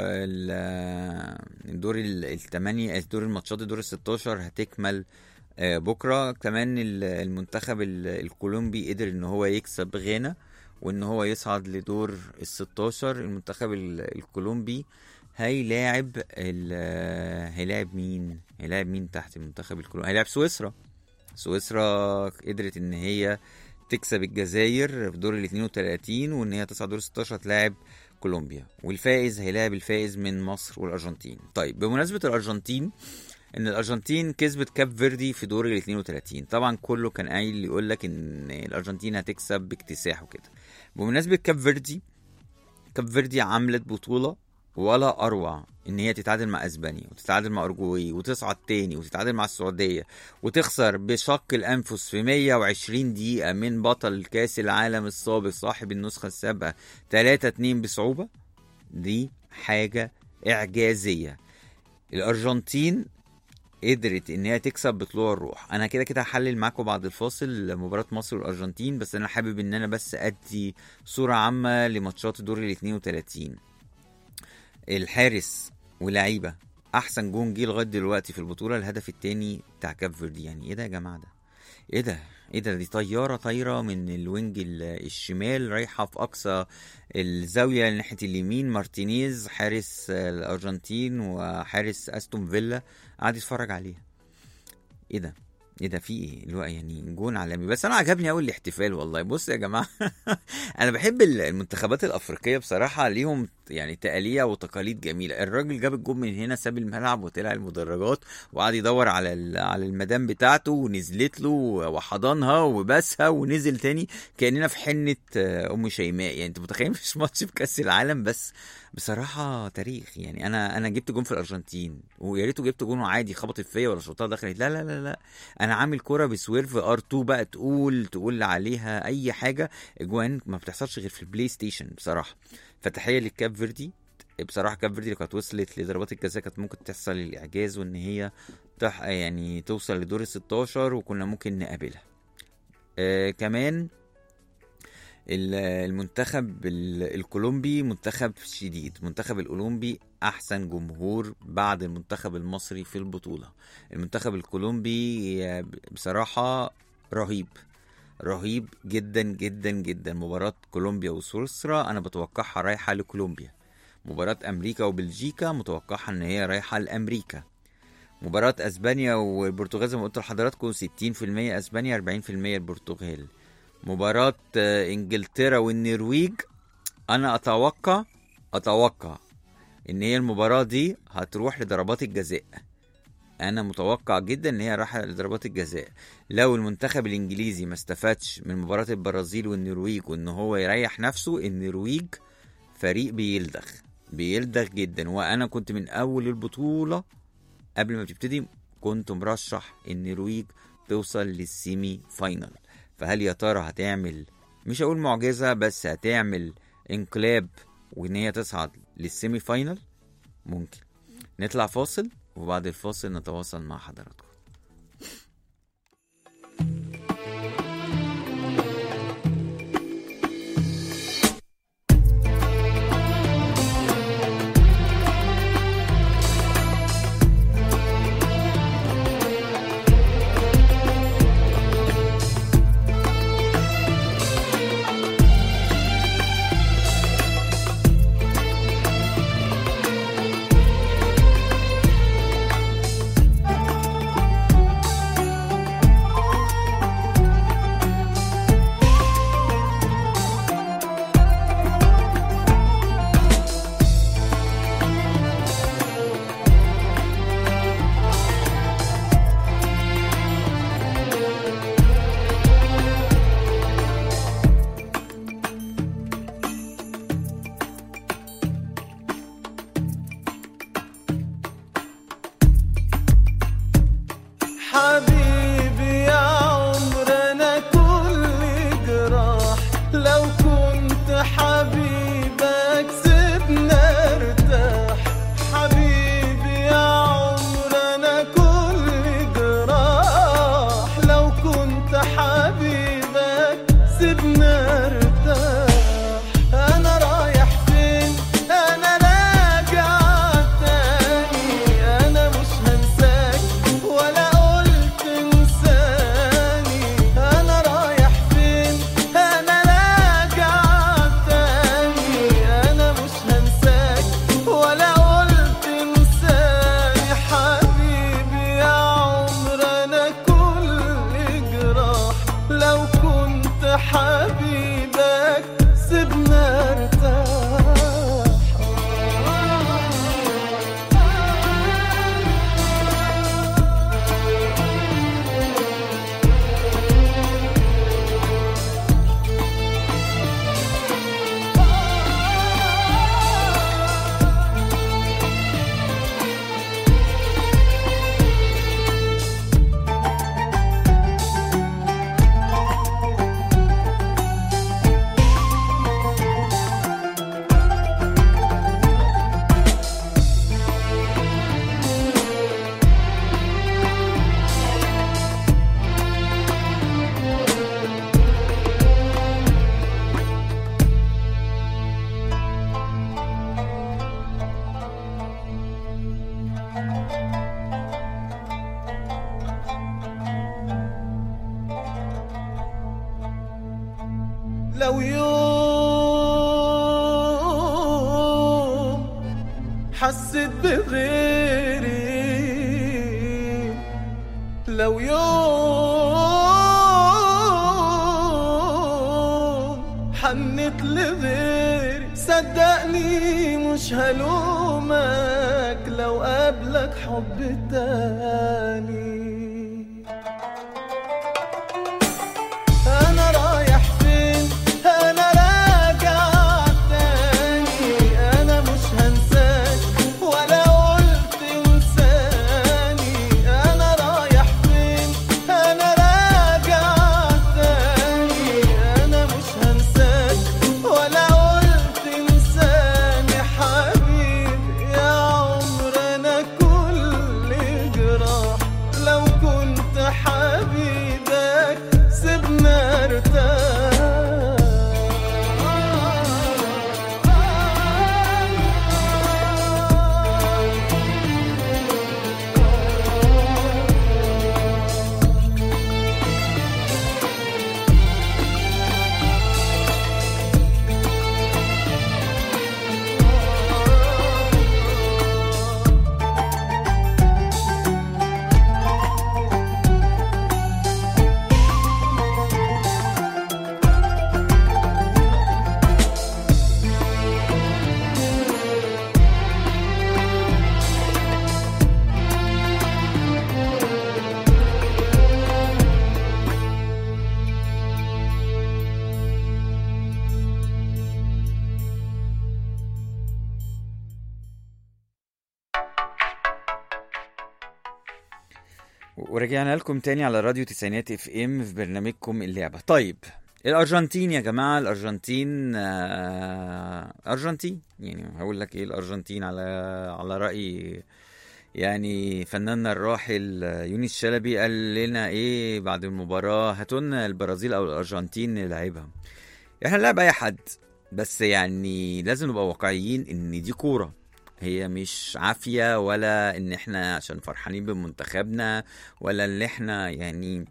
ال- الدور ال- الثمانية الدور الماتشات الدور ال 16 هتكمل آه، بكره كمان ال- المنتخب ال- الكولومبي قدر ان هو يكسب غانا وان هو يصعد لدور ال 16 المنتخب ال- الكولومبي هيلاعب ال- هيلاعب مين هيلاعب مين تحت المنتخب الكولومبي هيلاعب سويسرا سويسرا قدرت ان هي تكسب الجزائر في دور ال 32 وان هي تصعد دور 16 هتلاعب كولومبيا والفائز هيلاعب الفائز من مصر والارجنتين طيب بمناسبه الارجنتين ان الارجنتين كسبت كاب فيردي في دور ال 32 طبعا كله كان قايل يقول لك ان الارجنتين هتكسب باكتساح وكده بمناسبه كاب فيردي كاب فيردي عملت بطوله ولا اروع ان هي تتعادل مع اسبانيا وتتعادل مع اورجواي وتصعد تاني وتتعادل مع السعوديه وتخسر بشق الانفس في 120 دقيقه من بطل كاس العالم السابق صاحب النسخه السابقه 3 2 بصعوبه دي حاجه اعجازيه الارجنتين قدرت ان هي تكسب بطلوع الروح انا كده كده هحلل معاكم بعد الفاصل مباراه مصر والارجنتين بس انا حابب ان انا بس ادي صوره عامه لماتشات الدور ال 32 الحارس ولاعيبه احسن جون جه لغايه دلوقتي في البطوله الهدف الثاني بتاع كاب فيردي يعني ايه ده يا جماعه ده ايه ده ايه ده دي طياره طايره من الوينج ال- الشمال رايحه في اقصى الزاويه ناحيه اليمين مارتينيز حارس آه، الارجنتين وحارس استون فيلا قعد يتفرج عليها ايه ده ايه ده في ايه اللي هو يعني جون عالمي بس انا عجبني قوي الاحتفال والله بص يا جماعه انا بحب ال- المنتخبات الافريقيه بصراحه ليهم يعني تقاليع وتقاليد جميله الراجل جاب الجون من هنا ساب الملعب وطلع المدرجات وقعد يدور على ال- على المدام بتاعته ونزلت له وحضنها وبسها ونزل تاني كاننا في حنه آه، ام شيماء يعني انت متخيل مش ماتش في كاس العالم بس بصراحه تاريخ يعني انا انا جبت جون في الارجنتين ويا ريته جبت جون عادي خبطت فيا ولا شوطها دخلت لا لا لا لا انا عامل كوره بسويرف ار 2 بقى تقول تقول عليها اي حاجه اجوان ما بتحصلش غير في البلاي ستيشن بصراحه فتحيه للكاب فيردي بصراحه كاب فيردي لو كانت وصلت لضربات الجزاء كانت ممكن تحصل الاعجاز وان هي تح يعني توصل لدور ال 16 وكنا ممكن نقابلها آه كمان ال- المنتخب ال- الكولومبي منتخب شديد المنتخب الاولمبي احسن جمهور بعد المنتخب المصري في البطوله المنتخب الكولومبي بصراحه رهيب رهيب جدا جدا جدا مباراة كولومبيا وسويسرا أنا بتوقعها رايحة لكولومبيا مباراة أمريكا وبلجيكا متوقعها إن هي رايحة لأمريكا مباراة أسبانيا والبرتغال زي ما قلت لحضراتكم 60% أسبانيا 40% البرتغال مباراة آه، إنجلترا والنرويج أنا أتوقع أتوقع إن هي المباراة دي هتروح لضربات الجزاء انا متوقع جدا ان هي رايحه لضربات الجزاء لو المنتخب الانجليزي ما استفادش من مباراه البرازيل والنرويج وان هو يريح نفسه النرويج فريق بيلدغ بيلدغ جدا وانا كنت من اول البطوله قبل ما بتبتدي كنت مرشح النرويج توصل للسيمي فاينل فهل يا ترى هتعمل مش هقول معجزه بس هتعمل انقلاب وان هي تصعد للسيمي فاينل ممكن نطلع فاصل وبعد الفاصل نتواصل مع حضراتكم ارتاح انا رايح فين انا راجع تاني انا مش هنساك ولا قلت انساني انا رايح فين انا راجع تاني انا مش هنساك ولا قلت انساني حبيبي يا عمر انا كل جراح لو كنت حبيبك سيبنا ارتاح لو يوم حسيت بغيري لو يوم حنت لغيري صدقني مش هلومك لو قابلك حب تاني انا رايح فين انا راجع تاني انا مش هنساك ولا قلت انساني انا رايح فين انا راجع تاني انا مش هنساك ولا قلت انساني حبيبي يا عمر انا كل جراح لو كنت حبيبك سيبنا ارتاح ورجعنا لكم تاني على راديو تسعينات اف ام في برنامجكم اللعبة طيب الارجنتين يا جماعة الارجنتين آه، ارجنتين يعني هقول لك ايه الارجنتين على على رأي يعني فناننا الراحل يونس شلبي قال لنا ايه بعد المباراة هاتولنا البرازيل او الارجنتين نلعبها احنا نلعب اي حد بس يعني لازم نبقى واقعيين ان دي كورة هي مش عافية ولا ان احنا عشان فرحانين بمنتخبنا ولا ان احنا يعني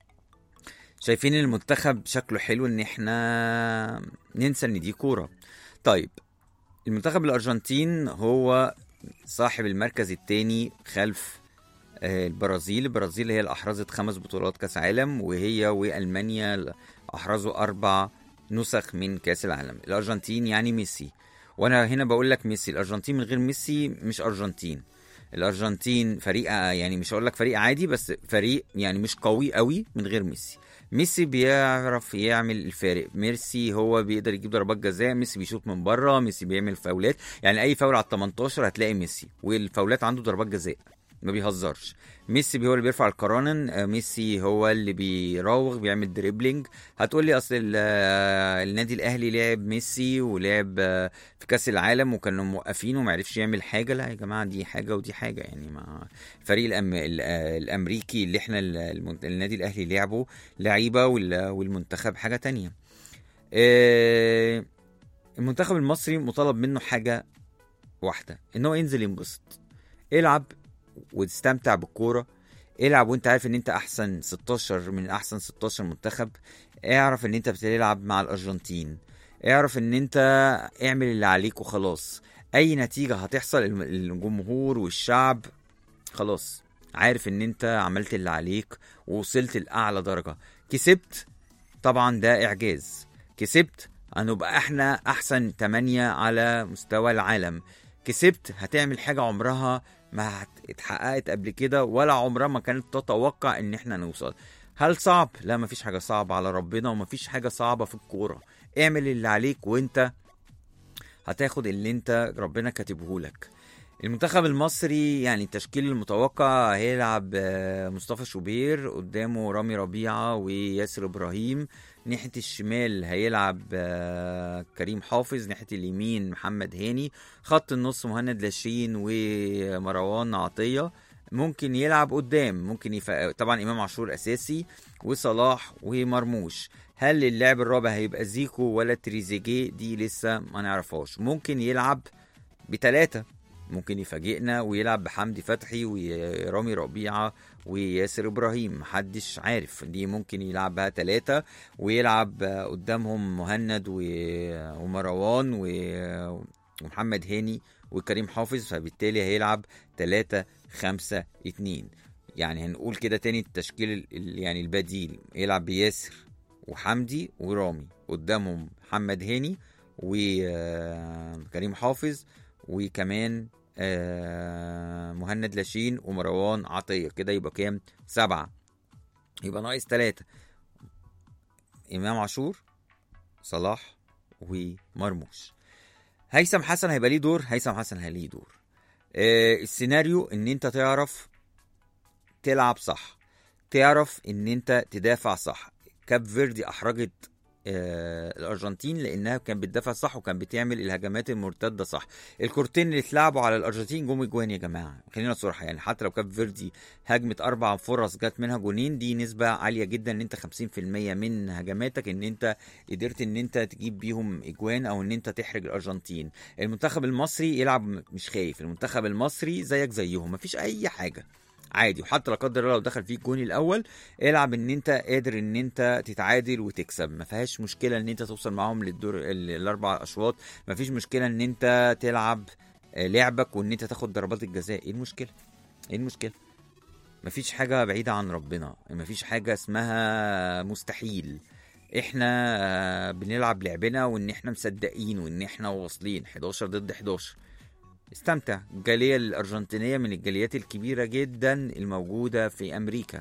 شايفين المنتخب شكله حلو ان احنا ننسى ان دي كورة طيب المنتخب الارجنتين هو صاحب المركز الثاني خلف آه، البرازيل البرازيل هي اللي احرزت خمس بطولات كاس عالم وهي والمانيا اللي احرزوا اربع نسخ من كاس العالم الارجنتين يعني ميسي وانا هنا بقول لك ميسي الارجنتين من غير ميسي مش ارجنتين الارجنتين فريق يعني مش هقول لك فريق عادي بس فريق يعني مش قوي قوي من غير ميسي ميسي بيعرف يعمل الفارق ميسي هو بيقدر يجيب ضربات جزاء ميسي بيشوط من بره ميسي بيعمل فاولات يعني اي فاول على ال 18 هتلاقي ميسي والفاولات عنده ضربات جزاء ما بيهزرش ميسي هو اللي بيرفع القرانن آه، ميسي هو اللي بيراوغ بيعمل دريبلينج هتقول لي اصل ال- آه، النادي الاهلي لعب ميسي ولعب آه، في كاس العالم وكانوا موقفين وما عرفش يعمل حاجه لا يا جماعه دي حاجه ودي حاجه يعني ما الفريق الأم... ال- آه، الامريكي اللي احنا ال- المن- النادي الاهلي لعبه لعيبه وال- والمنتخب حاجه تانية آه، المنتخب المصري مطالب منه حاجه واحده ان هو ينزل ينبسط العب وتستمتع بالكوره العب وانت عارف ان انت احسن 16 من احسن 16 منتخب اعرف ان انت بتلعب مع الارجنتين اعرف ان انت اعمل اللي عليك وخلاص اي نتيجة هتحصل الم- الجمهور والشعب خلاص عارف ان انت عملت اللي عليك ووصلت لاعلى درجة كسبت طبعا ده اعجاز كسبت هنبقى احنا احسن 8 على مستوى العالم كسبت هتعمل حاجة عمرها ما هت- اتحققت قبل كده ولا عمرها ما كانت تتوقع ان احنا نوصل هل صعب؟ لا مفيش حاجة صعبة على ربنا ومفيش حاجة صعبة في الكورة اعمل اللي عليك وانت هتاخد اللي انت ربنا كاتبه لك المنتخب المصري يعني التشكيل المتوقع هيلعب آه، مصطفى شوبير قدامه رامي ربيعة وياسر إبراهيم ناحية الشمال هيلعب آه، كريم حافظ ناحية اليمين محمد هاني خط النص مهند لاشين ومروان عطية ممكن يلعب قدام ممكن يف... طبعا إمام عاشور أساسي وصلاح ومرموش هل اللاعب الرابع هيبقى زيكو ولا تريزيجيه دي لسه ما نعرفهاش ممكن يلعب بتلاتة ممكن يفاجئنا ويلعب بحمدي فتحي ورامي ربيعة وياسر إبراهيم محدش عارف دي ممكن يلعب بها تلاتة ويلعب قدامهم مهند و- ومروان و- ومحمد هاني وكريم حافظ فبالتالي هيلعب تلاتة خمسة اتنين يعني هنقول كده تاني التشكيل ال- ال- يعني البديل يلعب بياسر وحمدي ورامي قدامهم محمد هاني وكريم حافظ وكمان آه، مهند لاشين ومروان عطية كده يبقى كام سبعة يبقى ناقص ثلاثة إمام عاشور صلاح ومرموش هيثم حسن هيبقى ليه دور هيثم حسن هيبقى ليه دور آه، السيناريو ان انت تعرف تلعب صح تعرف ان انت تدافع صح كاب فيردي احرجت آه الارجنتين لانها كانت بتدافع صح وكان بتعمل الهجمات المرتده صح الكورتين اللي اتلعبوا على الارجنتين جم اجوان يا جماعه خلينا صراحه يعني حتى لو كاب فيردي هجمت اربع فرص جت منها جونين دي نسبه عاليه جدا ان انت 50% من هجماتك ان انت قدرت ان انت تجيب بيهم اجوان او ان انت تحرج الارجنتين المنتخب المصري يلعب مش خايف المنتخب المصري زيك زيهم مفيش اي حاجه عادي وحتى لا قدر الله لو دخل فيك الجون الاول العب ان انت قادر ان انت تتعادل وتكسب ما فيهاش مشكله ان انت توصل معاهم للدور ال- الاربع اشواط ما فيش مشكله ان انت تلعب آه، لعبك وان انت تاخد ضربات الجزاء ايه المشكله ايه المشكله مفيش حاجه بعيده عن ربنا مفيش حاجه اسمها مستحيل احنا آه، بنلعب لعبنا وان احنا مصدقين وان احنا واصلين 11 ضد 11 استمتع الجالية الأرجنتينية من الجاليات الكبيرة جدا الموجودة في أمريكا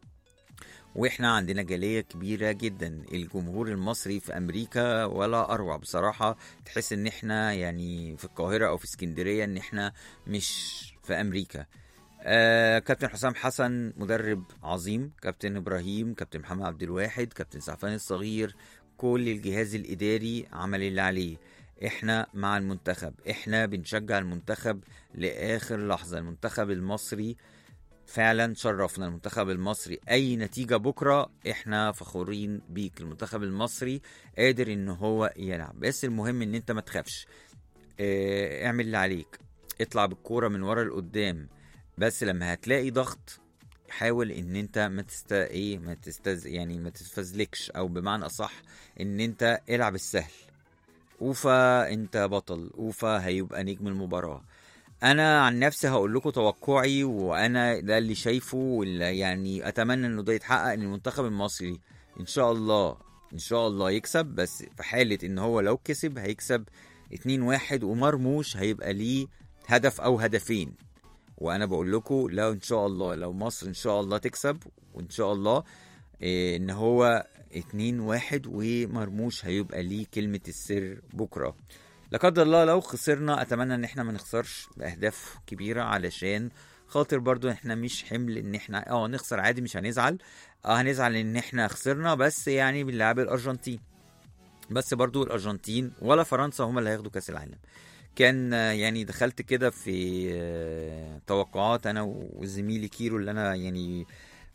واحنا عندنا جالية كبيرة جدا الجمهور المصري في أمريكا ولا أروع بصراحة تحس إن احنا يعني في القاهرة أو في اسكندرية إن احنا مش في أمريكا آه كابتن حسام حسن مدرب عظيم كابتن إبراهيم كابتن محمد عبد الواحد كابتن سعفان الصغير كل الجهاز الإداري عمل اللي عليه احنا مع المنتخب احنا بنشجع المنتخب لاخر لحظه المنتخب المصري فعلا شرفنا المنتخب المصري اي نتيجه بكره احنا فخورين بيك المنتخب المصري قادر ان هو يلعب بس المهم ان انت ما تخافش اه اعمل اللي عليك اطلع بالكوره من ورا لقدام بس لما هتلاقي ضغط حاول ان انت ما تست ايه ما تستز يعني ما تستفزلكش او بمعنى اصح ان انت العب السهل اوفا انت بطل اوفا هيبقى نجم المباراة انا عن نفسي هقول لكم توقعي وانا ده اللي شايفه واللي يعني اتمنى انه ده يتحقق ان المنتخب المصري ان شاء الله ان شاء الله يكسب بس في حالة ان هو لو كسب هيكسب 2-1 ومرموش هيبقى ليه هدف او هدفين وانا بقول لكم لو ان شاء الله لو مصر ان شاء الله تكسب وان شاء الله إيه ان هو اتنين واحد ومرموش هيبقى ليه كلمة السر بكرة لا قدر الله لو خسرنا اتمنى ان احنا ما نخسرش باهداف كبيرة علشان خاطر برضو احنا مش حمل ان احنا اه نخسر عادي مش هنزعل اه هنزعل ان احنا خسرنا بس يعني بنلعب الارجنتين بس برضو الارجنتين ولا فرنسا هما اللي هياخدوا كاس العالم كان آه، يعني دخلت كده في آه، توقعات انا وزميلي كيرو اللي انا يعني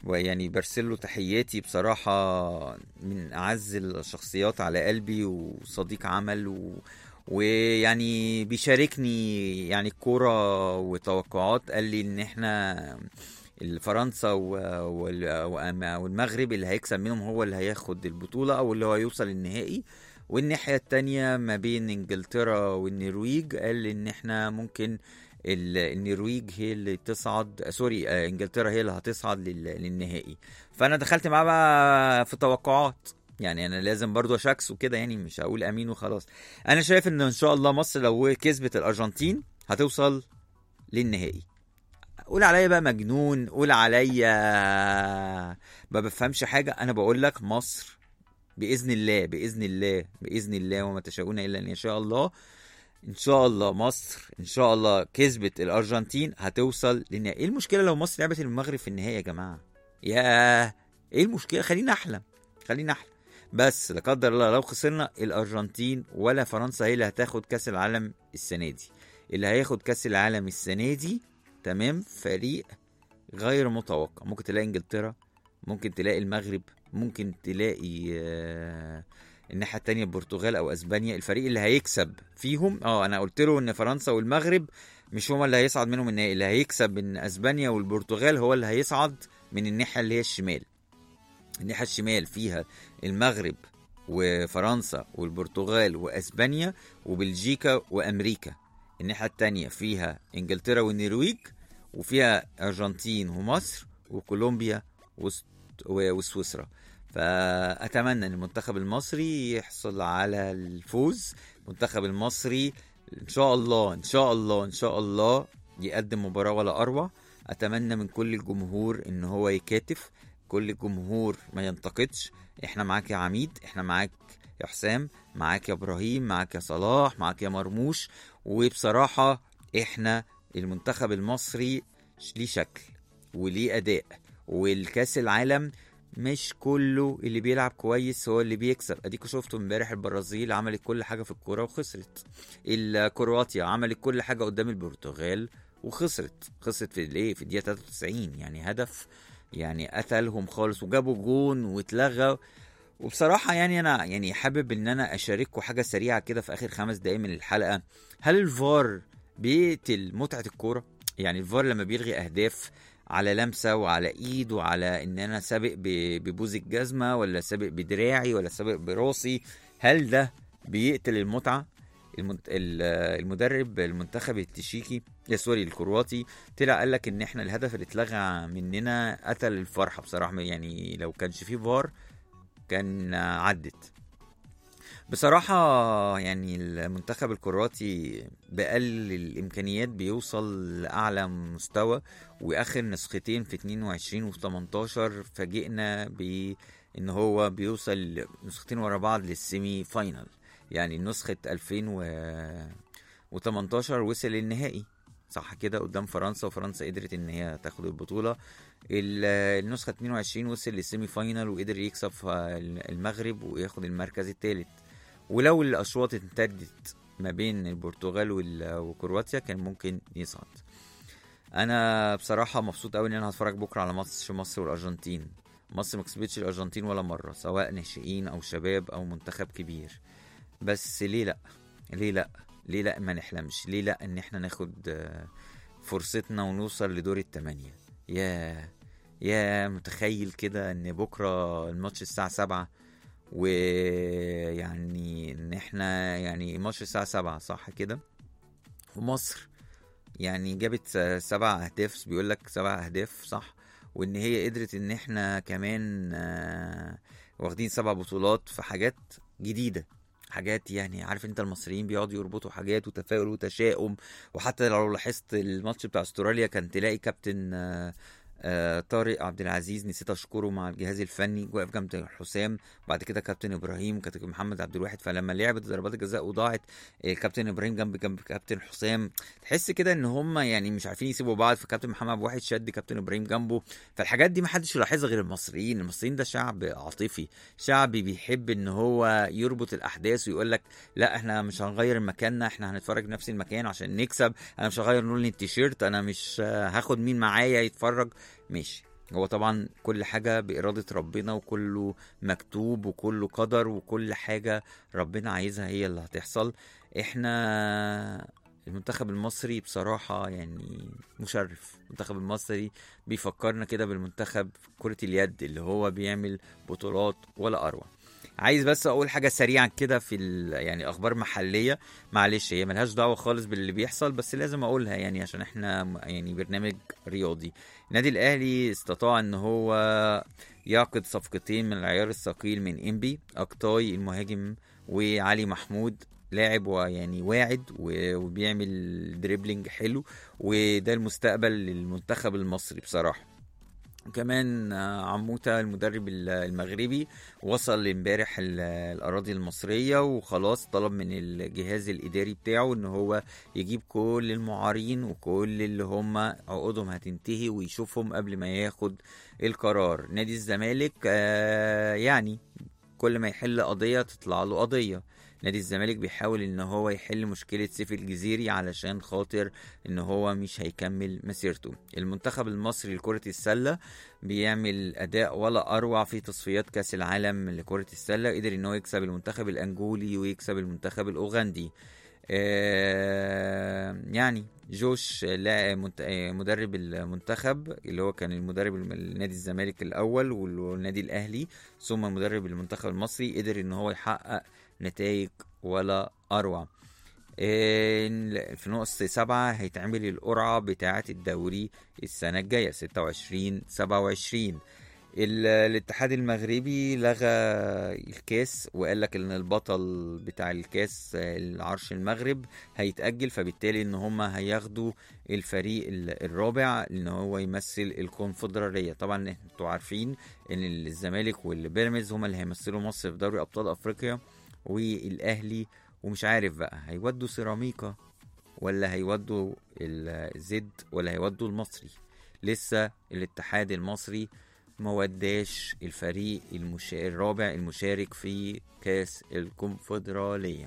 ويعني برسل له تحياتي بصراحة من أعز الشخصيات على قلبي وصديق عمل و... ويعني بيشاركني يعني الكورة وتوقعات قال لي إن إحنا فرنسا و- وال- وأما- والمغرب اللي هيكسب منهم هو اللي هياخد البطولة أو اللي هو هيوصل النهائي والناحية التانية ما بين انجلترا والنرويج قال ان احنا ممكن ال- النرويج هي اللي تصعد آه، سوري آه، انجلترا هي اللي هتصعد لل- للنهائي فانا دخلت معاه بقى في توقعات يعني انا لازم برضو اشكس وكده يعني مش هقول امين وخلاص انا شايف ان ان شاء الله مصر لو كسبت الارجنتين هتوصل للنهائي قول عليا بقى مجنون قول عليا ما بفهمش حاجه انا بقول لك مصر باذن الله باذن الله باذن الله وما تشاءون الا ان يشاء الله ان شاء الله مصر ان شاء الله كسبت الارجنتين هتوصل للنهائي ايه المشكله لو مصر لعبت المغرب في النهائي يا جماعه ياه ايه المشكله خلينا احلم خلينا احلم بس لا قدر الله لو خسرنا الارجنتين ولا فرنسا هي اللي هتاخد كاس العالم السنه دي اللي هياخد كاس العالم السنه دي تمام فريق غير متوقع ممكن تلاقي انجلترا ممكن تلاقي المغرب ممكن تلاقي آه، الناحيه التانية البرتغال او اسبانيا الفريق اللي هيكسب فيهم اه انا قلت له ان فرنسا والمغرب مش هما اللي هيصعد منهم النهائي اللي هيكسب من اسبانيا والبرتغال هو اللي هيصعد من الناحيه اللي هي الشمال الناحيه الشمال فيها المغرب وفرنسا والبرتغال واسبانيا وبلجيكا وامريكا الناحيه التانية فيها انجلترا والنرويج وفيها ارجنتين ومصر وكولومبيا وس- و- وسويسرا فاتمنى ان المنتخب المصري يحصل على الفوز المنتخب المصري ان شاء الله ان شاء الله ان شاء الله يقدم مباراه ولا اروع اتمنى من كل الجمهور ان هو يكاتف كل الجمهور ما ينتقدش احنا معاك يا عميد احنا معاك يا حسام معاك يا ابراهيم معاك يا صلاح معاك يا مرموش وبصراحه احنا المنتخب المصري ليه شكل وليه اداء والكاس العالم مش كله اللي بيلعب كويس هو اللي بيكسب اديكوا شفتوا امبارح البرازيل عملت كل حاجه في الكوره وخسرت الكرواتيا عملت كل حاجه قدام البرتغال وخسرت خسرت في الايه في الدقيقه 93 يعني هدف يعني قتلهم خالص وجابوا جون واتلغى وبصراحة يعني أنا يعني حابب إن أنا أشارككم حاجة سريعة كده في آخر خمس دقايق من الحلقة هل الفار بيقتل متعة الكورة؟ يعني الفار لما بيلغي أهداف على لمسة وعلى إيد وعلى إن أنا سابق ب- ببوز الجزمة ولا سابق بدراعي ولا سابق براسي هل ده بيقتل المتعة؟ المنت... ال- المدرب المنتخب التشيكي يا سوري الكرواتي طلع قال لك ان احنا الهدف اللي اتلغى مننا قتل الفرحه بصراحه يعني لو كانش فيه فار كان عدت بصراحة يعني المنتخب الكرواتي بأقل الإمكانيات بيوصل لأعلى مستوى وآخر نسختين في 22 وفي 18 فاجئنا بإن هو بيوصل نسختين ورا بعض للسيمي فاينل يعني نسخة 2018 وصل للنهائي صح كده قدام فرنسا وفرنسا قدرت ان هي تاخد البطولة ال- النسخة 22 وصل للسيمي فاينل وقدر يكسب في المغرب وياخد المركز الثالث ولو الاشواط امتدت ما بين البرتغال وال- وكرواتيا كان ممكن يصعد انا بصراحه مبسوط قوي ان انا هتفرج بكره على ماتش مصر والارجنتين مصر ما كسبتش الارجنتين ولا مره سواء ناشئين او شباب او منتخب كبير بس ليه لا ليه لا ليه لا ما نحلمش ليه لا ان احنا ناخد آه، فرصتنا ونوصل لدور الثمانية يا يا متخيل كده ان بكره الماتش الساعه سبعة ويعني ان احنا يعني ماتش الساعه سبعة صح كده ومصر يعني جابت س- سبع اهداف بيقول لك سبع اهداف صح وان هي قدرت ان احنا كمان آه، واخدين سبع بطولات في حاجات جديده حاجات يعني عارف انت المصريين بيقعدوا يربطوا حاجات وتفاؤل وتشاؤم وحتى لو لاحظت الماتش بتاع استراليا كان تلاقي كابتن آه، آه، طارق عبد العزيز نسيت اشكره مع الجهاز الفني واقف جنب حسام بعد كده كابتن ابراهيم كابتن محمد عبد الواحد فلما لعبت ضربات الجزاء وضاعت آه، كابتن ابراهيم جنب جنب كابتن حسام تحس كده ان هم يعني مش عارفين يسيبوا بعض فكابتن محمد عبد الواحد شد كابتن ابراهيم جنبه فالحاجات دي ما حدش يلاحظها غير المصريين المصريين ده شعب عاطفي شعب بيحب ان هو يربط الاحداث ويقول لك لا احنا مش هنغير مكاننا احنا هنتفرج نفس المكان عشان نكسب انا مش هغير لون التيشيرت انا مش آه، هاخد مين معايا يتفرج ماشي هو طبعا كل حاجة بإرادة ربنا وكله مكتوب وكله قدر وكل حاجة ربنا عايزها هي اللي هتحصل احنا المنتخب المصري بصراحة يعني مشرف المنتخب المصري بيفكرنا كده بالمنتخب كرة اليد اللي هو بيعمل بطولات ولا أروع عايز بس اقول حاجه سريعا كده في ال- يعني اخبار محليه معلش هي ملهاش دعوه خالص باللي بيحصل بس لازم اقولها يعني عشان احنا م- يعني برنامج رياضي النادي الاهلي استطاع ان هو يعقد صفقتين من العيار الثقيل من انبي اكتاي المهاجم وعلي محمود لاعب ويعني واعد و- وبيعمل دريبلينج حلو وده المستقبل للمنتخب المصري بصراحه كمان آه، عموته المدرب ال- المغربي وصل امبارح ال- الاراضي المصريه وخلاص طلب من الجهاز الاداري بتاعه ان هو يجيب كل المعارين وكل اللي هم عقودهم هتنتهي ويشوفهم قبل ما ياخد القرار نادي الزمالك آه، يعني كل ما يحل قضيه تطلع له قضيه نادي الزمالك بيحاول ان هو يحل مشكله سيف الجزيري علشان خاطر ان هو مش هيكمل مسيرته المنتخب المصري لكره السله بيعمل اداء ولا اروع في تصفيات كاس العالم لكره السله قدر ان هو يكسب المنتخب الانجولي ويكسب المنتخب الاوغندي آه، يعني جوش لا منت- آه، مدرب المنتخب اللي هو كان المدرب الم- النادي الزمالك الاول والنادي الاهلي ثم مدرب المنتخب المصري قدر ان هو يحقق نتائج ولا اروع آه، في نقص سبعة هيتعمل القرعة بتاعة الدوري السنة الجاية 26 27 ال- الاتحاد المغربي لغى الكاس وقال لك ان البطل بتاع الكاس آه، العرش المغرب هيتأجل فبالتالي ان هم هياخدوا الفريق ال- الرابع ان هو يمثل الكونفدرالية طبعا انتوا عارفين ان الزمالك والبيراميدز هم اللي هيمثلوا مصر في دوري ابطال افريقيا والاهلي ومش عارف بقى هيودوا سيراميكا ولا هيودوا الزد ولا هيودوا المصري لسه الاتحاد المصري ما وداش الفريق المشا... الرابع المشارك في كاس الكونفدرالية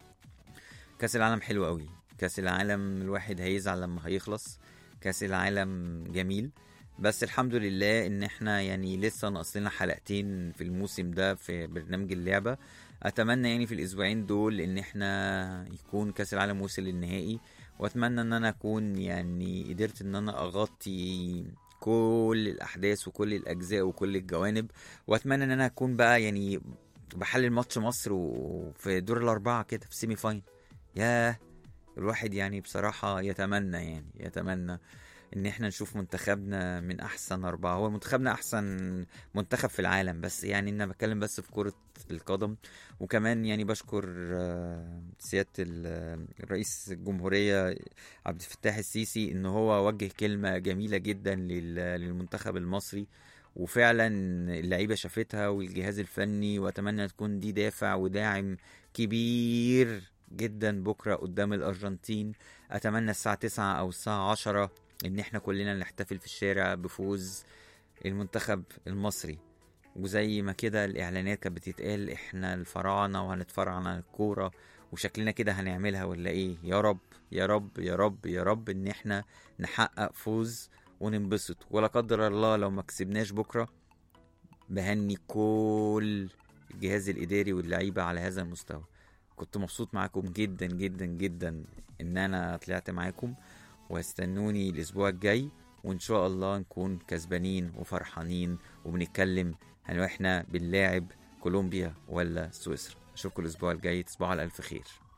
كاس العالم حلو قوي كاس العالم الواحد هيزعل لما هيخلص كاس العالم جميل بس الحمد لله ان احنا يعني لسه ناقص لنا حلقتين في الموسم ده في برنامج اللعبة اتمنى يعني في الاسبوعين دول ان احنا يكون كاس العالم وصل للنهائي واتمنى ان انا اكون يعني قدرت ان انا اغطي كل الاحداث وكل الاجزاء وكل الجوانب واتمنى ان انا اكون بقى يعني بحلل ماتش مصر وفي دور الاربعه كده في سيمي فاين ياه الواحد يعني بصراحه يتمنى يعني يتمنى ان احنا نشوف منتخبنا من احسن اربعه هو منتخبنا احسن منتخب في العالم بس يعني انا بتكلم بس في كره القدم وكمان يعني بشكر آه، سياده ال- الرئيس الجمهوريه عبد الفتاح السيسي ان هو وجه كلمه جميله جدا لل- للمنتخب المصري وفعلا اللعيبه شافتها والجهاز الفني واتمنى تكون دي دافع وداعم كبير جدا بكره قدام الارجنتين اتمنى الساعه 9 او الساعه 10 ان احنا كلنا نحتفل في الشارع بفوز المنتخب المصري وزي ما كده الاعلانات كانت بتتقال احنا الفراعنه وهنتفرعن عن الكوره وشكلنا كده هنعملها ولا ايه يا رب يا رب يا رب يا رب ان احنا نحقق فوز وننبسط ولا قدر الله لو ما كسبناش بكره بهني كل الجهاز الاداري واللعيبه على هذا المستوى كنت مبسوط معاكم جدا جدا جدا ان انا طلعت معاكم واستنوني الاسبوع الجاي وان شاء الله نكون كسبانين وفرحانين وبنتكلم هل احنا بنلاعب كولومبيا ولا سويسرا اشوفكم الاسبوع الجاي تصبحوا على الف خير